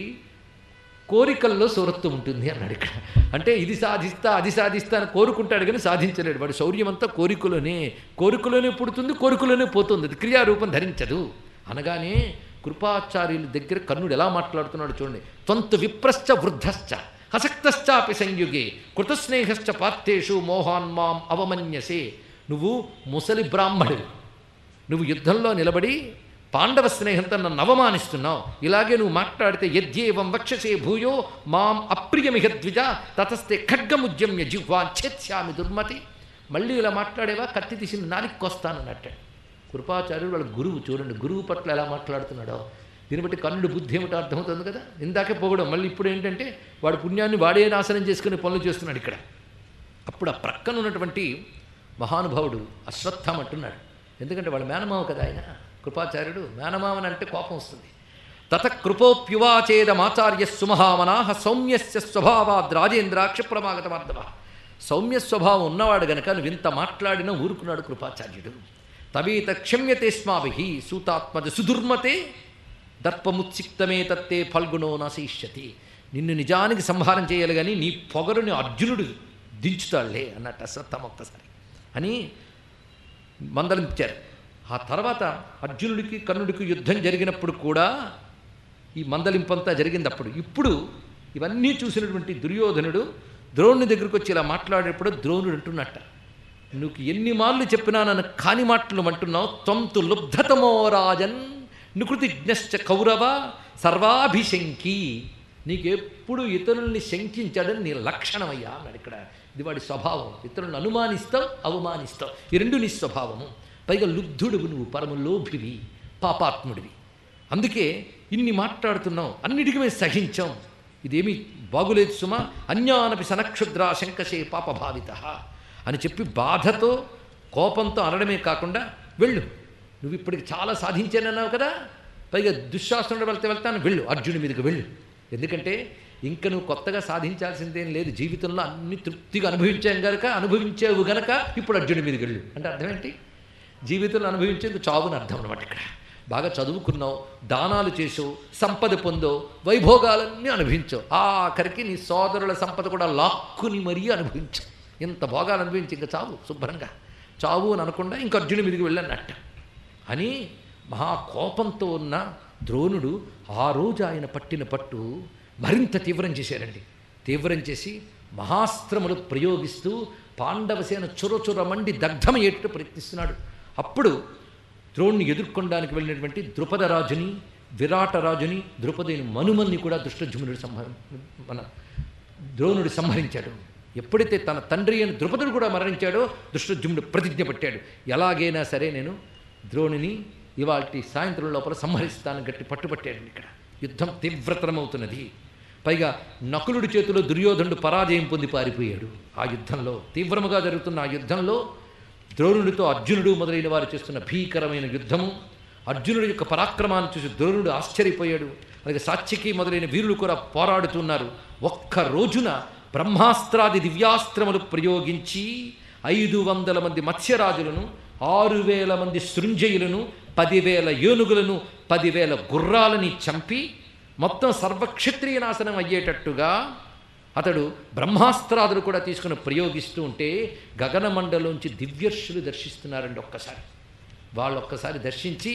కోరికల్లో సూరత్వం ఉంటుంది అన్నాడు ఇక్కడ అంటే ఇది సాధిస్తా అది సాధిస్తా అని కోరుకుంటాడు కానీ సాధించలేడు వాడు శౌర్యం అంతా కోరికలోనే కోరికలోనే పుడుతుంది కోరికలోనే పోతుంది అది క్రియారూపం ధరించదు అనగానే కృపాచార్యుల దగ్గర కర్ణుడు ఎలా మాట్లాడుతున్నాడు చూడండి త్వంతు విప్రశ్చ వృద్ధశ్చ హసక్తశ్చాపి సంయుగే కృతస్నేహశ్చ పార్థేషు మోహాన్మాం అవమన్యసే నువ్వు ముసలి బ్రాహ్మణుడు నువ్వు యుద్ధంలో నిలబడి పాండవ స్నేహంతో నన్ను అవమానిస్తున్నావు ఇలాగే నువ్వు మాట్లాడితే యద్యేవం వక్షసే భూయో మాం అప్రియమిహ ద్విజ తతస్తే ఖడ్గముద్యమ్య జిహ్వా ఛేత్స్యామి దుర్మతి మళ్ళీ ఇలా మాట్లాడేవా కత్తి తీసి నాలిక్కొస్తానన్నట్టు కృపాచార్యుడు వాళ్ళ గురువు చూడండి గురువు పట్ల ఎలా మాట్లాడుతున్నాడో దీన్ని బట్టి కర్ణుడు బుద్ధి ఏమిటో అర్థమవుతుంది కదా ఇందాకే పోగడం మళ్ళీ ఇప్పుడు ఏంటంటే వాడి పుణ్యాన్ని వాడే నాశనం చేసుకుని పనులు చేస్తున్నాడు ఇక్కడ అప్పుడు ఆ ప్రక్కన ఉన్నటువంటి మహానుభావుడు అశ్వత్థం అంటున్నాడు ఎందుకంటే వాళ్ళ మేనమావ కదా ఆయన కృపాచార్యుడు మేనమావని అంటే కోపం వస్తుంది తత కృపోప్యువాచేదమాచార్య సుమహామనాహ సౌమ్యస్య స్వభావాద్ రాజేంద్ర క్షిప్రమాగతమార్థవ సౌమ్య స్వభావం ఉన్నవాడు గనక నువ్వు ఇంత మాట్లాడినా ఊరుకున్నాడు కృపాచార్యుడు తవీత క్షమ్యతేస్మాభి సూతాత్మజ సుదుర్మతే దర్పముత్సిక్తమే తత్తే ఫల్గుణో నశయిష్యతి నిన్ను నిజానికి సంహారం చేయాలి కానీ నీ పొగరుని అర్జునుడు దించుతాడులే అన్నట్టు అశ్వత్థం ఒక్కసారి అని మందలించారు ఆ తర్వాత అర్జునుడికి కర్ణుడికి యుద్ధం జరిగినప్పుడు కూడా ఈ మందలింపంతా జరిగింది అప్పుడు ఇప్పుడు ఇవన్నీ చూసినటువంటి దుర్యోధనుడు ద్రోణుని దగ్గరికి వచ్చి ఇలా మాట్లాడేటప్పుడు ద్రోణుడు అంటున్నట్ట నువ్వు ఎన్ని మార్లు చెప్పినా నన్ను కాని మాటలు అంటున్నావు త్వంతు లుబ్ధతమో రాజన్ నికృతిజ్ఞశ్చ కౌరవ సర్వాభిశంకి నీకెప్పుడు ఇతరుల్ని శంకించడం నీ లక్షణమయ్యా అన్నాడు ఇక్కడ ఇది వాడి స్వభావం ఇతరులను అనుమానిస్తావు అవమానిస్తావు ఈ రెండు నీ స్వభావము పైగా లుబ్ధుడువు నువ్వు పరమ లోభివి పాపాత్ముడివి అందుకే ఇన్ని మాట్లాడుతున్నావు అన్నిటికీ మేము సహించాం ఇదేమీ బాగులేదు సుమా అన్యానపి సనక్షుద్ర శంకసే పాపభావిత అని చెప్పి బాధతో కోపంతో అనడమే కాకుండా వెళ్ళు నువ్వు ఇప్పటికి చాలా సాధించానన్నావు కదా పైగా దుశ్శాసనుడు వెళ్తే వెళ్తాను వెళ్ళు అర్జునుడి మీదకి వెళ్ళు ఎందుకంటే ఇంకా నువ్వు కొత్తగా సాధించాల్సిందేం లేదు జీవితంలో అన్ని తృప్తిగా అనుభవించాం గనక అనుభవించావు గనక ఇప్పుడు అర్జునుడి మీదకి వెళ్ళు అంటే అర్థం ఏంటి జీవితంలో అనుభవించేందుకు చావుని అర్థం అనమాట ఇక్కడ బాగా చదువుకున్నావు దానాలు చేసావు సంపద పొందో వైభోగాలన్నీ అనుభవించావు ఆఖరికి నీ సోదరుల సంపద కూడా లాక్కుని మరీ అనుభవించావు ఇంత భోగాలు అనుభవించి ఇంకా చావు శుభ్రంగా చావు అని అనకుండా ఇంక అర్జునుడి మీదకి వెళ్ళన్నట్ట అని మహా కోపంతో ఉన్న ద్రోణుడు ఆ రోజు ఆయన పట్టిన పట్టు మరింత తీవ్రం చేశారండి తీవ్రం చేసి మహాస్త్రములు ప్రయోగిస్తూ పాండవసేన చురచుర మండి దగ్ధమయ్యేట్టు ప్రయత్నిస్తున్నాడు అప్పుడు ద్రోణుని ఎదుర్కొనడానికి వెళ్ళినటువంటి ద్రుపదరాజుని విరాటరాజుని ద్రుపదిని మనుమల్ని కూడా దుష్టజుమ్నుడు సంహ మన ద్రోణుడు సంహరించాడు ఎప్పుడైతే తన తండ్రి అయిన ద్రుపదుడు కూడా మరణించాడో దుష్టజుమ్నుడు ప్రతిజ్ఞ పట్టాడు ఎలాగైనా సరే నేను ద్రోణిని ఇవాటి సాయంత్రం లోపల సంహరిస్తాను గట్టి పట్టుపట్టాడు ఇక్కడ యుద్ధం తీవ్రతరమవుతున్నది పైగా నకులుడి చేతిలో దుర్యోధనుడు పరాజయం పొంది పారిపోయాడు ఆ యుద్ధంలో తీవ్రముగా జరుగుతున్న ఆ యుద్ధంలో ద్రోణుడితో అర్జునుడు మొదలైన వారు చేస్తున్న భీకరమైన యుద్ధము అర్జునుడి యొక్క పరాక్రమాన్ని చూసి ద్రోణుడు ఆశ్చర్యపోయాడు అలాగే సాత్యకి మొదలైన వీరులు కూడా పోరాడుతున్నారు ఒక్క రోజున బ్రహ్మాస్త్రాది దివ్యాస్త్రములు ప్రయోగించి ఐదు వందల మంది మత్స్యరాజులను ఆరు వేల మంది సృంజయులను పదివేల ఏనుగులను పదివేల గుర్రాలని చంపి మొత్తం సర్వక్షత్రియ నాశనం అయ్యేటట్టుగా అతడు బ్రహ్మాస్త్రాదులు కూడా తీసుకుని ప్రయోగిస్తూ ఉంటే గగనమండలోంచి దివ్యర్షులు దర్శిస్తున్నారండి ఒక్కసారి వాళ్ళు ఒక్కసారి దర్శించి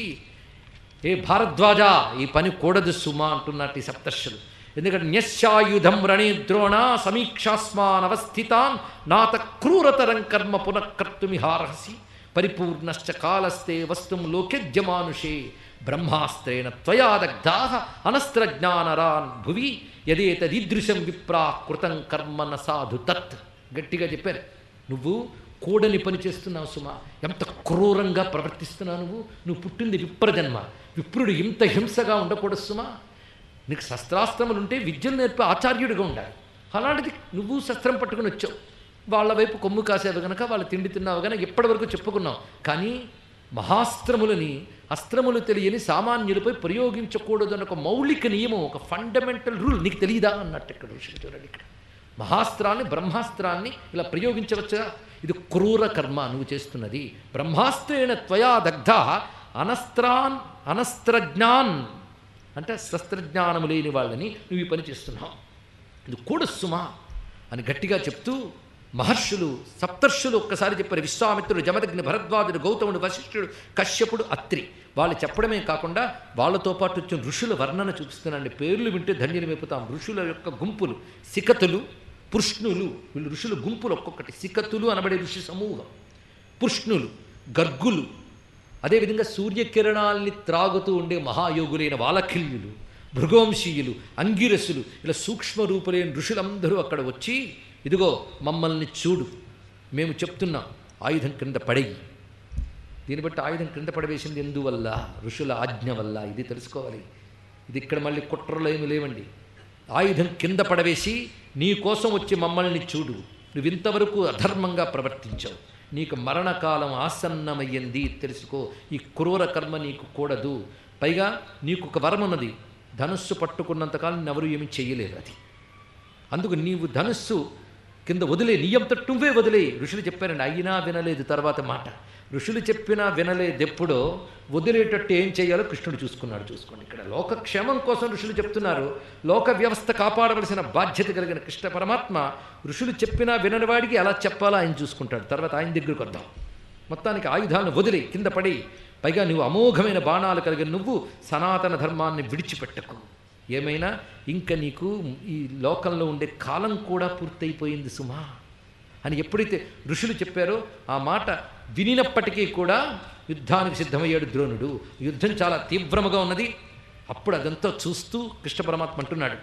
ఏ భారద్వాజ ఈ పని కూడదు సుమా అంటున్నట్టు ఈ సప్తర్షులు ఎందుకంటే న్యస్యాయుధం రణే ద్రోణ సమీక్షాస్మాన్ అవస్థితాన్ నాత క్రూరతరం కర్మ పునఃకర్తుమిహారహసి పరిపూర్ణశ్చ కాలస్తే వస్తుం లోకెద్యమానుషే బ్రహ్మాస్త్రేణ త్వయా దగ్ధా అనస్త్రజ్ఞానరాన్ భువి యదేతదీదృశం విప్రా కృతం కర్మన సాధు తత్ గట్టిగా చెప్పారు నువ్వు కూడని పని చేస్తున్నావు సుమా ఎంత క్రూరంగా ప్రవర్తిస్తున్నావు నువ్వు నువ్వు పుట్టింది విప్రజన్మ విప్రుడు ఇంత హింసగా ఉండకూడదు సుమా నీకు శస్త్రాస్త్రములు ఉంటే విద్యలు నేర్పే ఆచార్యుడిగా ఉండాలి అలాంటిది నువ్వు శస్త్రం పట్టుకుని వచ్చావు వాళ్ళ వైపు కొమ్ము కాసేవి గనక వాళ్ళు తిండి తిన్నావు కనుక ఇప్పటివరకు చెప్పుకున్నావు కానీ మహాస్త్రములని అస్త్రములు తెలియని సామాన్యులపై ప్రయోగించకూడదు అన్న ఒక మౌలిక నియమం ఒక ఫండమెంటల్ రూల్ నీకు తెలియదా అన్నట్టు ఇక్కడ విషయం చూడండి ఇక్కడ మహాస్త్రాన్ని బ్రహ్మాస్త్రాన్ని ఇలా ప్రయోగించవచ్చా ఇది క్రూర కర్మ నువ్వు చేస్తున్నది బ్రహ్మాస్త్రేణ త్వయా దగ్ధ అనస్త్రాన్ అనస్త్రజ్ఞాన్ అంటే శస్త్రజ్ఞానము లేని వాళ్ళని నువ్వు ఈ పని చేస్తున్నావు ఇది కూడా సుమా అని గట్టిగా చెప్తూ మహర్షులు సప్తర్షులు ఒక్కసారి చెప్పారు విశ్వామిత్రుడు జమదగ్ని భరద్వాజుడు గౌతముడు వశిష్ఠుడు కశ్యపుడు అత్రి వాళ్ళు చెప్పడమే కాకుండా వాళ్ళతో పాటు వచ్చిన ఋషుల వర్ణన చూపిస్తున్నాండి పేర్లు వింటే ధన్యులు మెప్పుతాం ఋషుల యొక్క గుంపులు సికతులు పుష్ణులు వీళ్ళు ఋషుల గుంపులు ఒక్కొక్కటి సికతులు అనబడే ఋషి సమూహం పుష్ణులు గర్గులు అదేవిధంగా సూర్యకిరణాల్ని త్రాగుతూ ఉండే మహాయోగులైన వాలఖిల్యులు భృగవంశీయులు అంగిరసులు ఇలా సూక్ష్మ రూపులైన ఋషులందరూ అక్కడ వచ్చి ఇదిగో మమ్మల్ని చూడు మేము చెప్తున్నాం ఆయుధం క్రింద పడేయి దీన్ని బట్టి ఆయుధం క్రింద పడవేసింది ఎందువల్ల ఋషుల ఆజ్ఞ వల్ల ఇది తెలుసుకోవాలి ఇది ఇక్కడ మళ్ళీ కుట్రలు ఏమి లేవండి ఆయుధం కింద పడవేసి నీ కోసం వచ్చి మమ్మల్ని చూడు నువ్వు ఇంతవరకు అధర్మంగా ప్రవర్తించావు నీకు మరణకాలం ఆసన్నమయ్యింది తెలుసుకో ఈ క్రూర కర్మ నీకు కూడదు పైగా నీకు ఒక వరం ఉన్నది ధనుస్సు పట్టుకున్నంతకాలం ఎవరు ఏమి చెయ్యలేరు అది అందుకు నీవు ధనుస్సు కింద వదిలే నీయంతట నువ్వే వదిలే ఋషులు చెప్పారండి అయినా వినలేదు తర్వాత మాట ఋషులు చెప్పినా వినలేదు ఎప్పుడో వదిలేటట్టు ఏం చేయాలో కృష్ణుడు చూసుకున్నాడు చూసుకోండి ఇక్కడ లోకక్షేమం కోసం ఋషులు చెప్తున్నారు లోక వ్యవస్థ కాపాడవలసిన బాధ్యత కలిగిన కృష్ణ పరమాత్మ ఋషులు చెప్పినా వినని వాడికి ఎలా చెప్పాలో ఆయన చూసుకుంటాడు తర్వాత ఆయన దగ్గరికి వద్దాం మొత్తానికి ఆయుధాలను వదిలి కింద పడి పైగా నువ్వు అమోఘమైన బాణాలు కలిగిన నువ్వు సనాతన ధర్మాన్ని విడిచిపెట్టకు ఏమైనా ఇంకా నీకు ఈ లోకంలో ఉండే కాలం కూడా పూర్తయిపోయింది సుమా అని ఎప్పుడైతే ఋషులు చెప్పారో ఆ మాట వినినప్పటికీ కూడా యుద్ధానికి సిద్ధమయ్యాడు ద్రోణుడు యుద్ధం చాలా తీవ్రముగా ఉన్నది అప్పుడు అదంతా చూస్తూ కృష్ణ పరమాత్మ అంటున్నాడు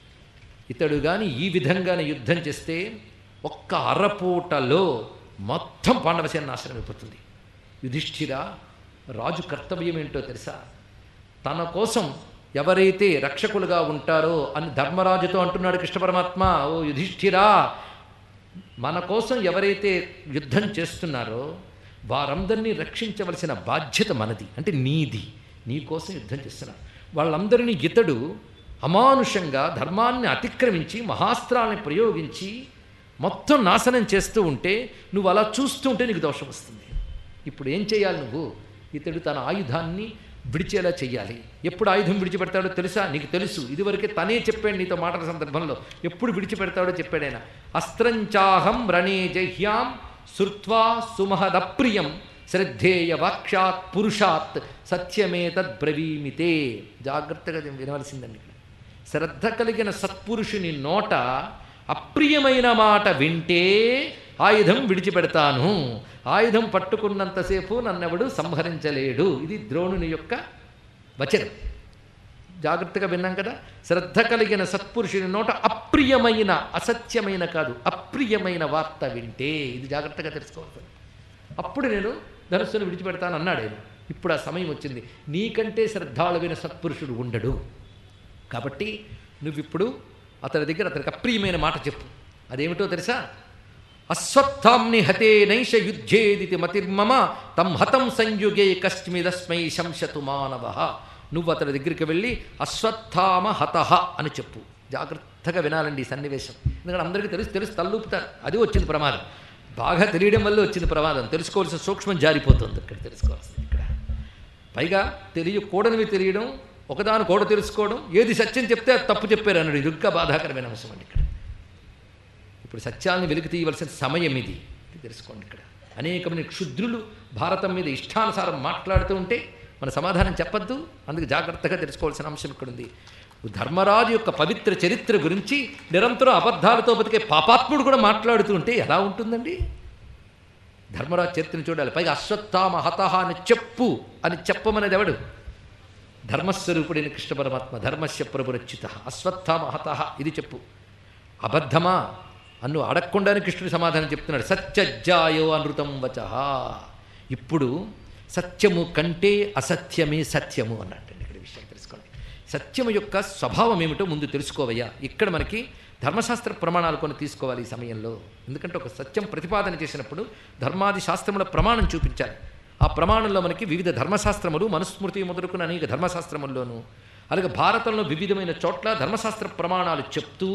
ఇతడు కానీ ఈ విధంగానే యుద్ధం చేస్తే ఒక్క అరపూటలో మొత్తం పాండవసేన నాశనం అయిపోతుంది యుధిష్ఠిర రాజు కర్తవ్యం ఏంటో తెలుసా తన కోసం ఎవరైతే రక్షకులుగా ఉంటారో అని ధర్మరాజుతో అంటున్నాడు కృష్ణ పరమాత్మ ఓ యుధిష్ఠిరా మన కోసం ఎవరైతే యుద్ధం చేస్తున్నారో వారందరినీ రక్షించవలసిన బాధ్యత మనది అంటే నీది నీ కోసం యుద్ధం చేస్తున్నాడు వాళ్ళందరినీ ఇతడు అమానుషంగా ధర్మాన్ని అతిక్రమించి మహాస్త్రాలను ప్రయోగించి మొత్తం నాశనం చేస్తూ ఉంటే నువ్వు అలా చూస్తూ ఉంటే నీకు దోషం వస్తుంది ఇప్పుడు ఏం చేయాలి నువ్వు ఇతడు తన ఆయుధాన్ని విడిచేలా చెయ్యాలి ఎప్పుడు ఆయుధం విడిచిపెడతాడో తెలుసా నీకు తెలుసు ఇదివరకే తనే చెప్పాడు నీతో మాటల సందర్భంలో ఎప్పుడు విడిచిపెడతాడో చెప్పాడైనా అస్త్రంచాహం రణే జహ్యాం శృత్వా సుమహదప్రియం శ్రద్ధేయ వాక్షాత్ పురుషాత్ సత్యమే తద్బ్రవీమితే జాగ్రత్తగా వినవలసిందండి ఇక్కడ శ్రద్ధ కలిగిన సత్పురుషుని నోట అప్రియమైన మాట వింటే ఆయుధం విడిచిపెడతాను ఆయుధం పట్టుకున్నంతసేపు నన్నెవడు సంహరించలేడు ఇది ద్రోణుని యొక్క వచనం జాగ్రత్తగా విన్నాం కదా శ్రద్ధ కలిగిన సత్పురుషుని నోట అప్రియమైన అసత్యమైన కాదు అప్రియమైన వార్త వింటే ఇది జాగ్రత్తగా తెలుసుకోవాలి అప్పుడు నేను ధనుస్సును విడిచిపెడతాను అన్నాడు ఆయన ఇప్పుడు ఆ సమయం వచ్చింది నీకంటే శ్రద్ధాళువైన సత్పురుషుడు ఉండడు కాబట్టి నువ్విప్పుడు అతని దగ్గర అతనికి అప్రియమైన మాట చెప్పు అదేమిటో తెలుసా అశ్వత్థాంని హతే నైష యుద్ధేదితి మతిర్మమ తం హతం సంయుగే కస్మిదస్మై శంశతు మానవ నువ్వు అతని దగ్గరికి వెళ్ళి అశ్వత్థామ హతహ అని చెప్పు జాగ్రత్తగా వినాలండి ఈ సన్నివేశం ఎందుకంటే అందరికీ తెలుసు తెలుసు తల్లూపుతారు అది వచ్చింది ప్రమాదం బాగా తెలియడం వల్ల వచ్చింది ప్రమాదం తెలుసుకోవాల్సిన సూక్ష్మం జారిపోతుంది ఇక్కడ తెలుసుకోవాల్సింది ఇక్కడ పైగా తెలియకూడనివి తెలియడం ఒకదాని కూడా తెలుసుకోవడం ఏది సత్యం చెప్తే అది తప్పు చెప్పారు అన్నాడు ఇది ఇంకా బాధాకరమైన అంశం అండి ఇక్కడ ఇప్పుడు సత్యాలను వెలికి తీయవలసిన సమయం ఇది ఇది తెలుసుకోండి ఇక్కడ అనేకమైన క్షుద్రులు భారతం మీద ఇష్టానుసారం మాట్లాడుతూ ఉంటే మన సమాధానం చెప్పద్దు అందుకు జాగ్రత్తగా తెలుసుకోవాల్సిన అంశం ఇక్కడ ఉంది ధర్మరాజు యొక్క పవిత్ర చరిత్ర గురించి నిరంతరం అబద్ధాలతో బతికే పాపాత్ముడు కూడా మాట్లాడుతూ ఉంటే ఎలా ఉంటుందండి ధర్మరాజు చరిత్రను చూడాలి పైగా అశ్వత్థామ హతహ అని చెప్పు అని చెప్పమనేది ఎవడు ధర్మస్వరూపుడైన కృష్ణ పరమాత్మ ధర్మస్య ప్రభురచ్యుత అశ్వత్థామ హతహ ఇది చెప్పు అబద్ధమా అన్ను అడగకుండానే కృష్ణుడు సమాధానం చెప్తున్నాడు సత్యజ్జాయో అనృతం వచ ఇప్పుడు సత్యము కంటే అసత్యమే సత్యము అన్నట్టు ఇక్కడ విషయం తెలుసుకోండి సత్యము యొక్క స్వభావం ఏమిటో ముందు తెలుసుకోవయ్యా ఇక్కడ మనకి ధర్మశాస్త్ర ప్రమాణాలు కొన్ని తీసుకోవాలి ఈ సమయంలో ఎందుకంటే ఒక సత్యం ప్రతిపాదన చేసినప్పుడు ధర్మాది శాస్త్రముల ప్రమాణం చూపించాలి ఆ ప్రమాణంలో మనకి వివిధ ధర్మశాస్త్రములు మనుస్మృతి మొదలుకున్న అనేక ధర్మశాస్త్రముల్లోనూ అలాగే భారతంలో వివిధమైన చోట్ల ధర్మశాస్త్ర ప్రమాణాలు చెప్తూ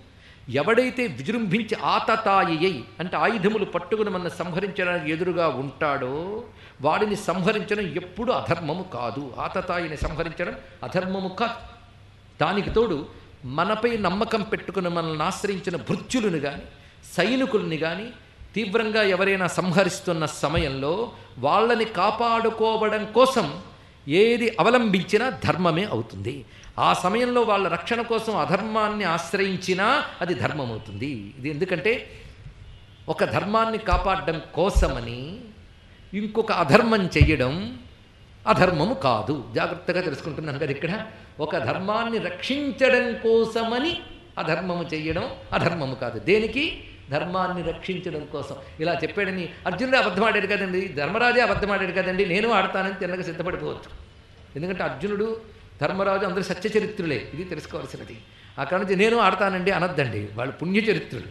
ఎవడైతే విజృంభించి ఆతతాయి అంటే ఆయుధములు పట్టుకుని మన సంహరించడానికి ఎదురుగా ఉంటాడో వాడిని సంహరించడం ఎప్పుడు అధర్మము కాదు ఆతతాయిని సంహరించడం అధర్మము కాదు దానికి తోడు మనపై నమ్మకం పెట్టుకుని మనల్ని ఆశ్రయించిన భృత్యులను కానీ సైనికుల్ని కానీ తీవ్రంగా ఎవరైనా సంహరిస్తున్న సమయంలో వాళ్ళని కాపాడుకోవడం కోసం ఏది అవలంబించినా ధర్మమే అవుతుంది ఆ సమయంలో వాళ్ళ రక్షణ కోసం అధర్మాన్ని ఆశ్రయించినా అది ధర్మం అవుతుంది ఇది ఎందుకంటే ఒక ధర్మాన్ని కాపాడడం కోసమని ఇంకొక అధర్మం చెయ్యడం అధర్మము కాదు జాగ్రత్తగా తెలుసుకుంటున్నాను కదా ఇక్కడ ఒక ధర్మాన్ని రక్షించడం కోసమని అధర్మము చెయ్యడం అధర్మము కాదు దేనికి ధర్మాన్ని రక్షించడం కోసం ఇలా చెప్పాడని అర్జునుడు అబద్ధం ఆడాడు కదండి ధర్మరాజే అబద్ధం ఆడాడు కదండి నేను ఆడతానని తిన్నగా సిద్ధపడిపోవచ్చు ఎందుకంటే అర్జునుడు ధర్మరాజు అందరూ సత్యచరిత్రులే ఇది తెలుసుకోవాల్సినది అక్కడ నుంచి నేను ఆడతానండి అనద్దండి వాళ్ళు పుణ్యచరిత్రులు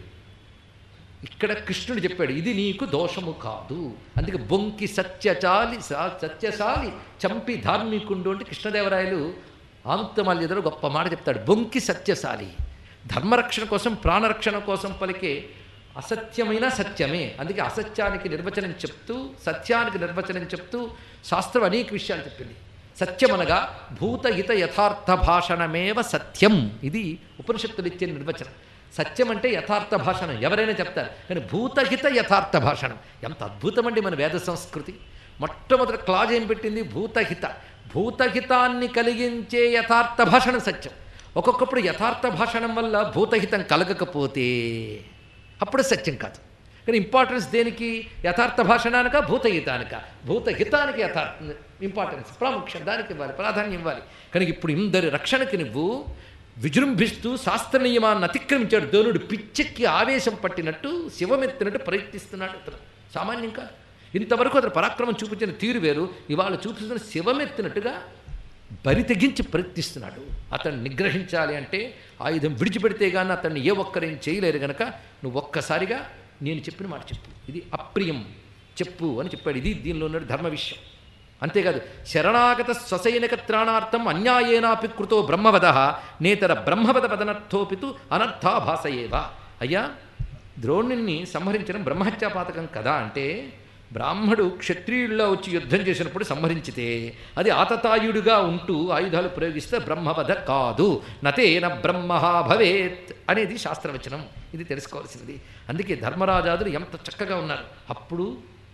ఇక్కడ కృష్ణుడు చెప్పాడు ఇది నీకు దోషము కాదు అందుకే బొంకి సత్యచాలి సా- సత్యశాలి చంపి ధార్మికుండు అంటే కృష్ణదేవరాయలు ఆముక్తమాల్యదలో గొప్ప మాట చెప్తాడు బొంకి సత్యశాలి ధర్మరక్షణ కోసం ప్రాణరక్షణ కోసం పలికే అసత్యమైన సత్యమే అందుకే అసత్యానికి నిర్వచనం చెప్తూ సత్యానికి నిర్వచనం చెప్తూ శాస్త్రం అనేక విషయాలు చెప్పింది సత్యమనగా భూతహిత యథార్థ భాషణమేవ సత్యం ఇది ఉపనిషత్తులు ఇచ్చే నిర్వచనం సత్యం అంటే యథార్థ భాషణం ఎవరైనా చెప్తారు కానీ భూతహిత యథార్థ భాషణం ఎంత అద్భుతమండి మన వేద సంస్కృతి మొట్టమొదటి క్లాజ్ ఏం పెట్టింది భూతహిత భూతహితాన్ని కలిగించే యథార్థ భాషణం సత్యం ఒక్కొక్కప్పుడు యథార్థ భాషణం వల్ల భూతహితం కలగకపోతే అప్పుడు సత్యం కాదు కానీ ఇంపార్టెన్స్ దేనికి యథార్థ భాషణానిక భూతహితానిక భూతహితానికి యథార్థ ఇంపార్టెన్స్ ప్రాముఖ్యం దానికి ఇవ్వాలి ప్రాధాన్యం ఇవ్వాలి కానీ ఇప్పుడు ఇందరి రక్షణకి నువ్వు విజృంభిస్తూ శాస్త్ర నియమాన్ని అతిక్రమించాడు దేవునుడు పిచ్చెక్కి ఆవేశం పట్టినట్టు శివమెత్తినట్టు ప్రయత్నిస్తున్నాడు అతను సామాన్యం కాదు ఇంతవరకు అతను పరాక్రమం చూపించిన తీరు వేరు ఇవాళ చూపిస్తున్న శివమెత్తినట్టుగా బరి తెగించి ప్రయత్నిస్తున్నాడు అతన్ని నిగ్రహించాలి అంటే ఆయుధం విడిచిపెడితే కానీ అతన్ని ఏ ఒక్కరేం చేయలేరు గనక నువ్వు ఒక్కసారిగా నేను చెప్పిన మాట చెప్పు ఇది అప్రియం చెప్పు అని చెప్పాడు ఇది దీనిలో ఉన్న ధర్మ విషయం అంతేకాదు శరణాగత స్వసైనిక త్రాణార్థం అన్యాయేనాపి కృతో బ్రహ్మవద నేతర బ్రహ్మవద పదనర్థోపితు అనర్థాభాసయేవ అయ్యా ద్రోణుణ్ణి సంహరించడం బ్రహ్మహత్యాపాతకం కదా అంటే బ్రాహ్మడు క్షత్రియుల్లో వచ్చి యుద్ధం చేసినప్పుడు సంహరించితే అది ఆతతాయుడుగా ఉంటూ ఆయుధాలు ప్రయోగిస్తే బ్రహ్మవధ కాదు నతేన బ్రహ్మ భవేత్ అనేది శాస్త్రవచనం ఇది తెలుసుకోవాల్సింది అందుకే ధర్మరాజాదులు ఎంత చక్కగా ఉన్నారు అప్పుడు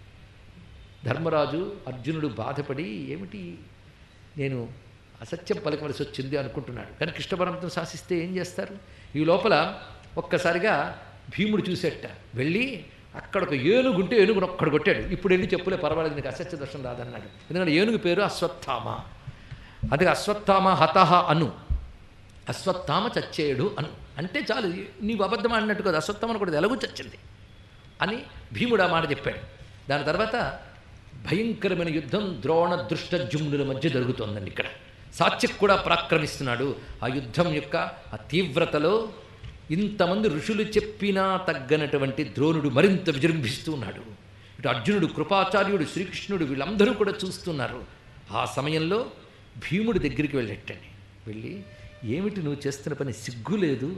ధర్మరాజు అర్జునుడు బాధపడి ఏమిటి నేను అసత్యం పలకవలసి వచ్చింది అనుకుంటున్నాడు కానీ కృష్ణ పరమాత్మ శాసిస్తే ఏం చేస్తారు ఈ లోపల ఒక్కసారిగా భీముడు చూసేట వెళ్ళి అక్కడ ఒక ఏనుగు ఉంటే ఏనుగును ఒక్కడ కొట్టాడు ఇప్పుడు వెళ్ళి చెప్పులే పర్వాలేదు నీకు అసత్య దర్శనం రాదన్నాడు ఎందుకంటే ఏనుగు పేరు అశ్వత్థామ అది అశ్వత్థామ హతహ అను అశ్వత్థామ చచ్చేడు అను అంటే చాలు నీవు అబద్ధం అన్నట్టు కదా అశ్వత్థామను కూడా ఎలాగూ చచ్చింది అని భీముడు ఆ మాట చెప్పాడు దాని తర్వాత భయంకరమైన యుద్ధం ద్రోణ దృష్టజుమ్నుల మధ్య జరుగుతోందండి ఇక్కడ సాత్యక్ కూడా పరాక్రమిస్తున్నాడు ఆ యుద్ధం యొక్క ఆ తీవ్రతలో ఇంతమంది ఋషులు చెప్పినా తగ్గనటువంటి ద్రోణుడు మరింత విజృంభిస్తూ ఉన్నాడు ఇటు అర్జునుడు కృపాచార్యుడు శ్రీకృష్ణుడు వీళ్ళందరూ కూడా చూస్తున్నారు ఆ సమయంలో భీముడి దగ్గరికి వెళ్ళేటండి వెళ్ళి ఏమిటి నువ్వు చేస్తున్న పని సిగ్గు లేదు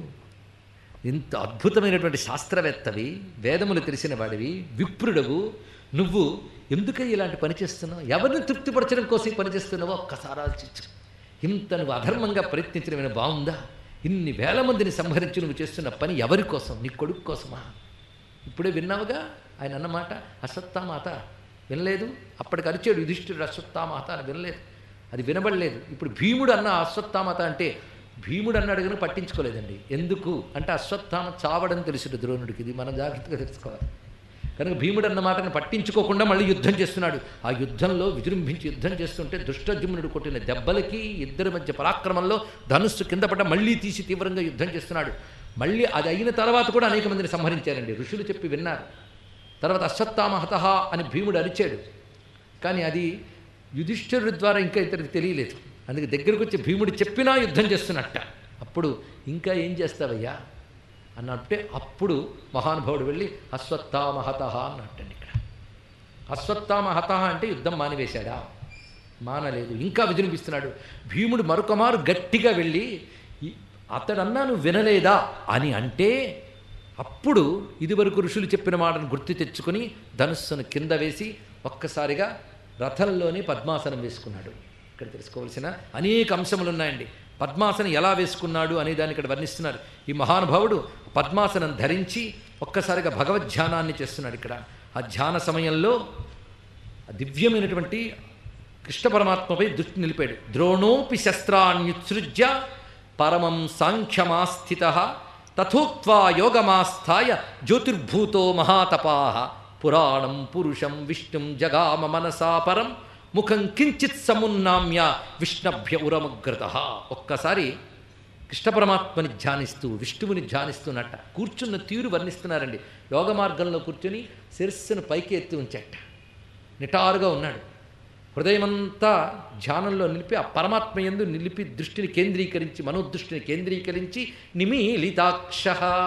ఇంత అద్భుతమైనటువంటి శాస్త్రవేత్తవి వేదములు తెలిసిన వాడివి విప్రుడవు నువ్వు ఎందుకై ఇలాంటి పని చేస్తున్నావు ఎవరిని తృప్తిపరచడం కోసం ఈ పని చేస్తున్నావో ఒక్కసారి ఆలోచించు ఇంత నువ్వు అధర్మంగా ప్రయత్నించడమైనా బాగుందా ఇన్ని వేల మందిని సంహరించి నువ్వు చేస్తున్న పని ఎవరి కోసం నీ కొడుకు కోసమా ఇప్పుడే విన్నావుగా ఆయన అన్నమాట అసత్తామాత వినలేదు అప్పటికి అరిచాడు యుధిష్ఠిరుడు అశ్వత్థామాత అని వినలేదు అది వినబడలేదు ఇప్పుడు భీముడు అన్న అశ్వత్థామత అంటే భీముడు అన్నాడు కానీ పట్టించుకోలేదండి ఎందుకు అంటే అశ్వత్థామ చావడం తెలుసుడు ద్రోణుడికి ఇది మనం జాగ్రత్తగా తెలుసుకోవాలి కనుక భీముడు అన్న మాటను పట్టించుకోకుండా మళ్ళీ యుద్ధం చేస్తున్నాడు ఆ యుద్ధంలో విజృంభించి యుద్ధం చేస్తుంటే దుష్టజుమ్నుడు కొట్టిన దెబ్బలకి ఇద్దరి మధ్య పరాక్రమంలో ధనుస్సు కింద పడ్డ మళ్ళీ తీసి తీవ్రంగా యుద్ధం చేస్తున్నాడు మళ్ళీ అది అయిన తర్వాత కూడా అనేక మందిని సంహరించారండి ఋషులు చెప్పి విన్నారు తర్వాత అశ్వత్థామ హతహ అని భీముడు అరిచాడు కానీ అది యుధిష్ఠిరుడి ద్వారా ఇంకా ఇతనికి తెలియలేదు అందుకే దగ్గరకు వచ్చి భీముడు చెప్పినా యుద్ధం చేస్తున్నట్ట అప్పుడు ఇంకా ఏం చేస్తావయ్యా అన్నట్టే అప్పుడు మహానుభావుడు వెళ్ళి అశ్వత్థామ హతహ అన్నట్టండి ఇక్కడ అశ్వత్థామ హతహ అంటే యుద్ధం మానివేశాడా మానలేదు ఇంకా విజృంభిస్తున్నాడు భీముడు మరొక మారు గట్టిగా వెళ్ళి "ఈ- అతడన్నా నువ్వు వినలేదా అని అంటే అప్పుడు ఇదివరకు ఋషులు చెప్పిన మాటను గుర్తు తెచ్చుకొని ధనుస్సును కింద వేసి ఒక్కసారిగా రథంలోని పద్మాసనం వేసుకున్నాడు ఇక్కడ తెలుసుకోవాల్సిన అనేక అంశములు ఉన్నాయండి పద్మాసనం ఎలా వేసుకున్నాడు అనే దాన్ని ఇక్కడ వర్ణిస్తున్నారు ఈ మహానుభావుడు పద్మాసనం ధరించి ఒక్కసారిగా భగవద్ధ్యానాన్ని చేస్తున్నాడు ఇక్కడ ఆ ధ్యాన సమయంలో ఆ దివ్యమైనటువంటి కృష్ణ పరమాత్మపై దృష్టి నిలిపాడు ద్రోణోపి శస్త్రాన్యుత్సృజ్య పరమం సాంఖ్యమాస్థిత తథోక్వా యోగమాస్థాయ జ్యోతిర్భూతో మహాతపా పురాణం పురుషం విష్ణుం జగామ మనసా పరం ముఖం కించిత్ సమున్నామ్య విష్ణభ్య ఉరమగ్రత ఒక్కసారి కృష్ణ పరమాత్మని ధ్యానిస్తూ విష్ణువుని ధ్యానిస్తున్నట్ట కూర్చున్న తీరు వర్ణిస్తున్నారండి యోగ మార్గంలో కూర్చొని శిరస్సును పైకి ఎత్తి ఉంచట నిటారుగా ఉన్నాడు హృదయమంతా ధ్యానంలో నిలిపి ఆ పరమాత్మ యందు నిలిపి దృష్టిని కేంద్రీకరించి మనోదృష్టిని కేంద్రీకరించి నిమీలితాక్ష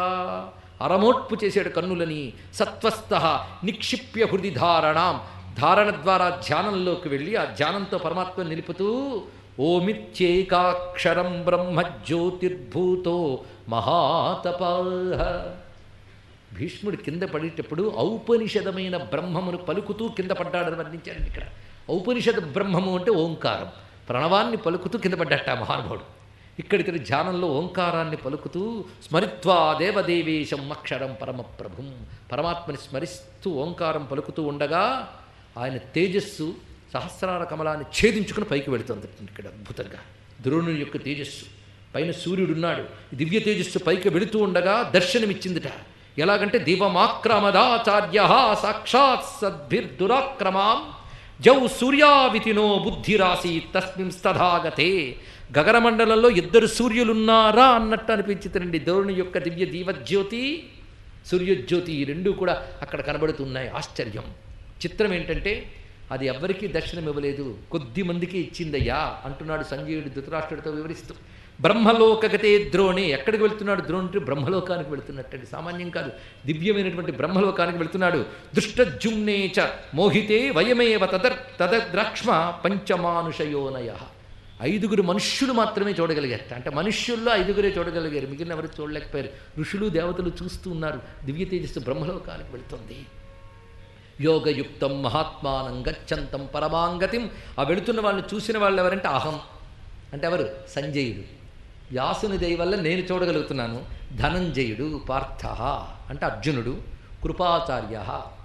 అరమోట్పు చేసాడు కన్నులని సత్వస్థ నిక్షిప్య హృది ధారణాం ధారణ ద్వారా ధ్యానంలోకి వెళ్ళి ఆ ధ్యానంతో పరమాత్మను నిలుపుతూ ఓమిత్యేకాక్షరం బ్రహ్మ జ్యోతిర్భూతో మహాతపాహ భీష్ముడు కింద పడేటప్పుడు ఔపనిషదమైన బ్రహ్మమును పలుకుతూ కింద పడ్డాడని వర్ణించారండి ఇక్కడ ఔపనిషద బ్రహ్మము అంటే ఓంకారం ప్రణవాన్ని పలుకుతూ కింద పడ్డట ఆ మహానుభావుడు ఇక్కడ ఇతని ధ్యానంలో ఓంకారాన్ని పలుకుతూ స్మరిత్వా దేవదేవేశం అక్షరం పరమప్రభుం పరమాత్మని స్మరిస్తూ ఓంకారం పలుకుతూ ఉండగా ఆయన తేజస్సు సహస్రార కమలాన్ని ఛేదించుకుని పైకి వెళుతుంది ఇక్కడ అద్భుతంగా ద్రోణుని యొక్క తేజస్సు పైన సూర్యుడున్నాడు ఈ దివ్య తేజస్సు పైకి వెళుతూ ఉండగా దర్శనమిచ్చిందిట ఎలాగంటే దివమాక్రమదాచార్య సాక్షాత్ సద్భిర్దురాక్రమాం జౌ సూర్యావితినో బుద్ధిరాసి తస్మిన్ స్తథాగతే గగనమండలంలో ఇద్దరు సూర్యులున్నారా అన్నట్టు అనిపించిందండి ద్రోణుని యొక్క దివ్య దీవజ్యోతి సూర్యజ్యోతి ఈ రెండూ కూడా అక్కడ కనబడుతున్నాయి ఆశ్చర్యం చిత్రం ఏంటంటే అది ఎవ్వరికీ దర్శనం ఇవ్వలేదు కొద్ది మందికి ఇచ్చిందయ్యా అంటున్నాడు సంజయుడు ధృతరాష్ట్రుడితో వివరిస్తూ బ్రహ్మలోకగతే ద్రోణి ఎక్కడికి వెళ్తున్నాడు ద్రోణుడు బ్రహ్మలోకానికి వెళుతున్నట్టండి సామాన్యం కాదు దివ్యమైనటువంటి బ్రహ్మలోకానికి వెళుతున్నాడు దుష్టజుమ్నే చ మోహితే వయమేవ తదర్ తదద్రాక్ష్మ పంచమానుషయోనయ ఐదుగురు మనుష్యులు మాత్రమే చూడగలిగారట అంటే మనుష్యుల్లో ఐదుగురే చూడగలిగారు మిగిలిన ఎవరు చూడలేకపోయారు ఋషులు దేవతలు చూస్తూ ఉన్నారు దివ్య తేజస్సు బ్రహ్మలోకానికి వెళుతుంది యోగయుక్తం మహాత్మానం గచ్చంతం పరమాంగతిం ఆ వెళుతున్న వాళ్ళని చూసిన వాళ్ళు ఎవరంటే అహం అంటే ఎవరు సంజయుడు వ్యాసుని దయ వల్ల నేను చూడగలుగుతున్నాను ధనంజయుడు పార్థ అంటే అర్జునుడు కృపాచార్య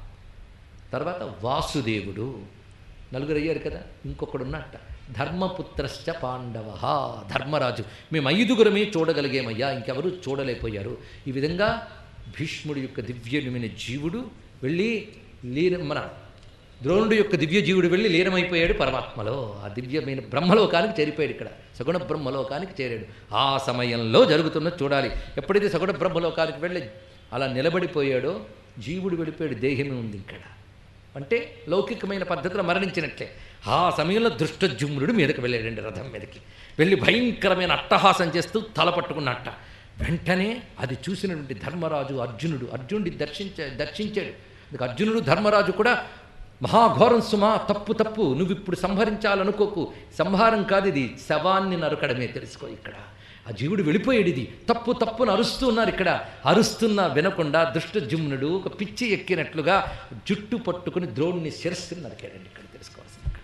తర్వాత వాసుదేవుడు నలుగురు అయ్యారు కదా ఇంకొకడు ఉన్నట్ట ధర్మపుత్రశ్చ పాండవ ధర్మరాజు మేము ఐదుగురమే చూడగలిగేమయ్యా ఇంకెవరు చూడలేకపోయారు ఈ విధంగా భీష్ముడి యొక్క దివ్యమైన జీవుడు వెళ్ళి లీన మన ద్రోణుడు యొక్క దివ్య జీవుడు వెళ్ళి లీనమైపోయాడు పరమాత్మలో ఆ దివ్యమైన బ్రహ్మలోకానికి చేరిపోయాడు ఇక్కడ సగుణ బ్రహ్మలోకానికి చేరాడు ఆ సమయంలో జరుగుతున్నది చూడాలి ఎప్పుడైతే సగుణ బ్రహ్మలోకానికి వెళ్ళి అలా నిలబడిపోయాడో జీవుడు వెళ్ళిపోయాడు దేహమే ఉంది ఇక్కడ అంటే లౌకికమైన పద్ధతిలో మరణించినట్లే ఆ సమయంలో దృష్టజుమ్నుడు మీదకి వెళ్ళాడండి రథం మీదకి వెళ్ళి భయంకరమైన అట్టహాసం చేస్తూ తల పట్టుకున్నట్ట వెంటనే అది చూసినటువంటి ధర్మరాజు అర్జునుడు అర్జునుడి దర్శించ దర్శించాడు అందుకు అర్జునుడు ధర్మరాజు కూడా మహాఘోరం సుమా తప్పు తప్పు నువ్వు ఇప్పుడు సంహరించాలనుకోకు సంహారం కాదు ఇది శవాన్ని నరకడమే తెలుసుకో ఇక్కడ ఆ జీవుడు వెళ్ళిపోయాడు ఇది తప్పు తప్పును అరుస్తూ ఉన్నారు ఇక్కడ అరుస్తున్నా వినకుండా దుష్టజుమ్నుడు ఒక పిచ్చి ఎక్కినట్లుగా జుట్టు పట్టుకుని ద్రోణుని శిరస్సుని నరికాడండి ఇక్కడ తెలుసుకోవాల్సింది ఇక్కడ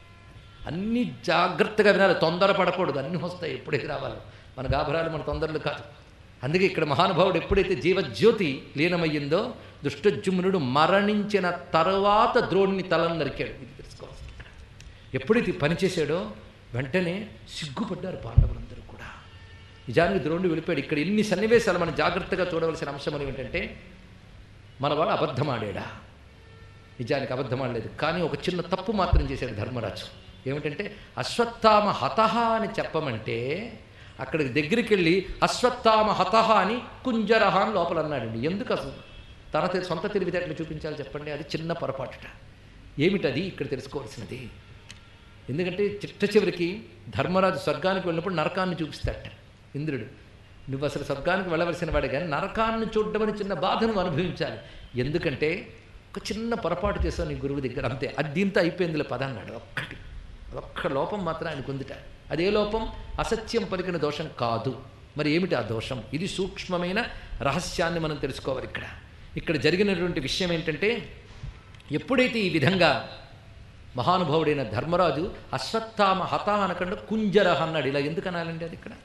అన్ని జాగ్రత్తగా వినాలి తొందర పడకూడదు అన్నీ వస్తాయి ఎప్పుడైతే రావాలో మన గాభరాలు మన తొందరలు కాదు అందుకే ఇక్కడ మహానుభావుడు ఎప్పుడైతే జీవజ్యోతి లీనమయ్యిందో దుష్టజుమ్నుడు మరణించిన తర్వాత ద్రోణుని తలను నరికాడు ఇది తెలుసుకోవాల్సింది ఇక్కడ ఎప్పుడైతే ఈ పని చేశాడో వెంటనే సిగ్గుపడ్డారు పాండవులందరూ కూడా నిజానికి ద్రోణుడు వెళ్ళిపోయాడు ఇక్కడ ఎన్ని సన్నివేశాలు మనం జాగ్రత్తగా చూడవలసిన అంశం అని ఏంటంటే మనవాడు అబద్ధమాడాడా నిజానికి అబద్ధమాడలేదు కానీ ఒక చిన్న తప్పు మాత్రం చేశాడు ధర్మరాజు ఏమిటంటే అశ్వత్థామ హతహ అని చెప్పమంటే అక్కడికి దగ్గరికి వెళ్ళి అశ్వత్థామ హతహ అని కుంజరహ అని లోపల అన్నాడండి ఎందుకు అసలు తన తె- సొంత తెలివితేటలు చూపించాలి చెప్పండి అది చిన్న పొరపాటుట ఏమిటది ఇక్కడ తెలుసుకోవాల్సినది ఎందుకంటే చిట్ట చివరికి ధర్మరాజు స్వర్గానికి వెళ్ళినప్పుడు నరకాన్ని చూపిస్తాట ఇంద్రుడు నువ్వు అసలు స్వర్గానికి వెళ్ళవలసిన వాడే కానీ నరకాన్ని చూడడం అని చిన్న బాధను అనుభవించాలి ఎందుకంటే ఒక చిన్న పొరపాటు చేసావు నీ గురువు దగ్గర అంతే అది దీంతో అయిపోయిందిలే పద అన్నాడు ఒక్కటి ఒక్క లోపం మాత్రం ఆయనకు ఉందిట అదే లోపం అసత్యం పలికిన దోషం కాదు మరి ఏమిటి ఆ దోషం ఇది సూక్ష్మమైన రహస్యాన్ని మనం తెలుసుకోవాలి ఇక్కడ ఇక్కడ జరిగినటువంటి విషయం ఏంటంటే ఎప్పుడైతే ఈ విధంగా మహానుభావుడైన ధర్మరాజు అశ్వత్థామ హత అనకుండా కుంజరహ అన్నాడు ఇలా ఎందుకు అనాలండి అది ఇక్కడ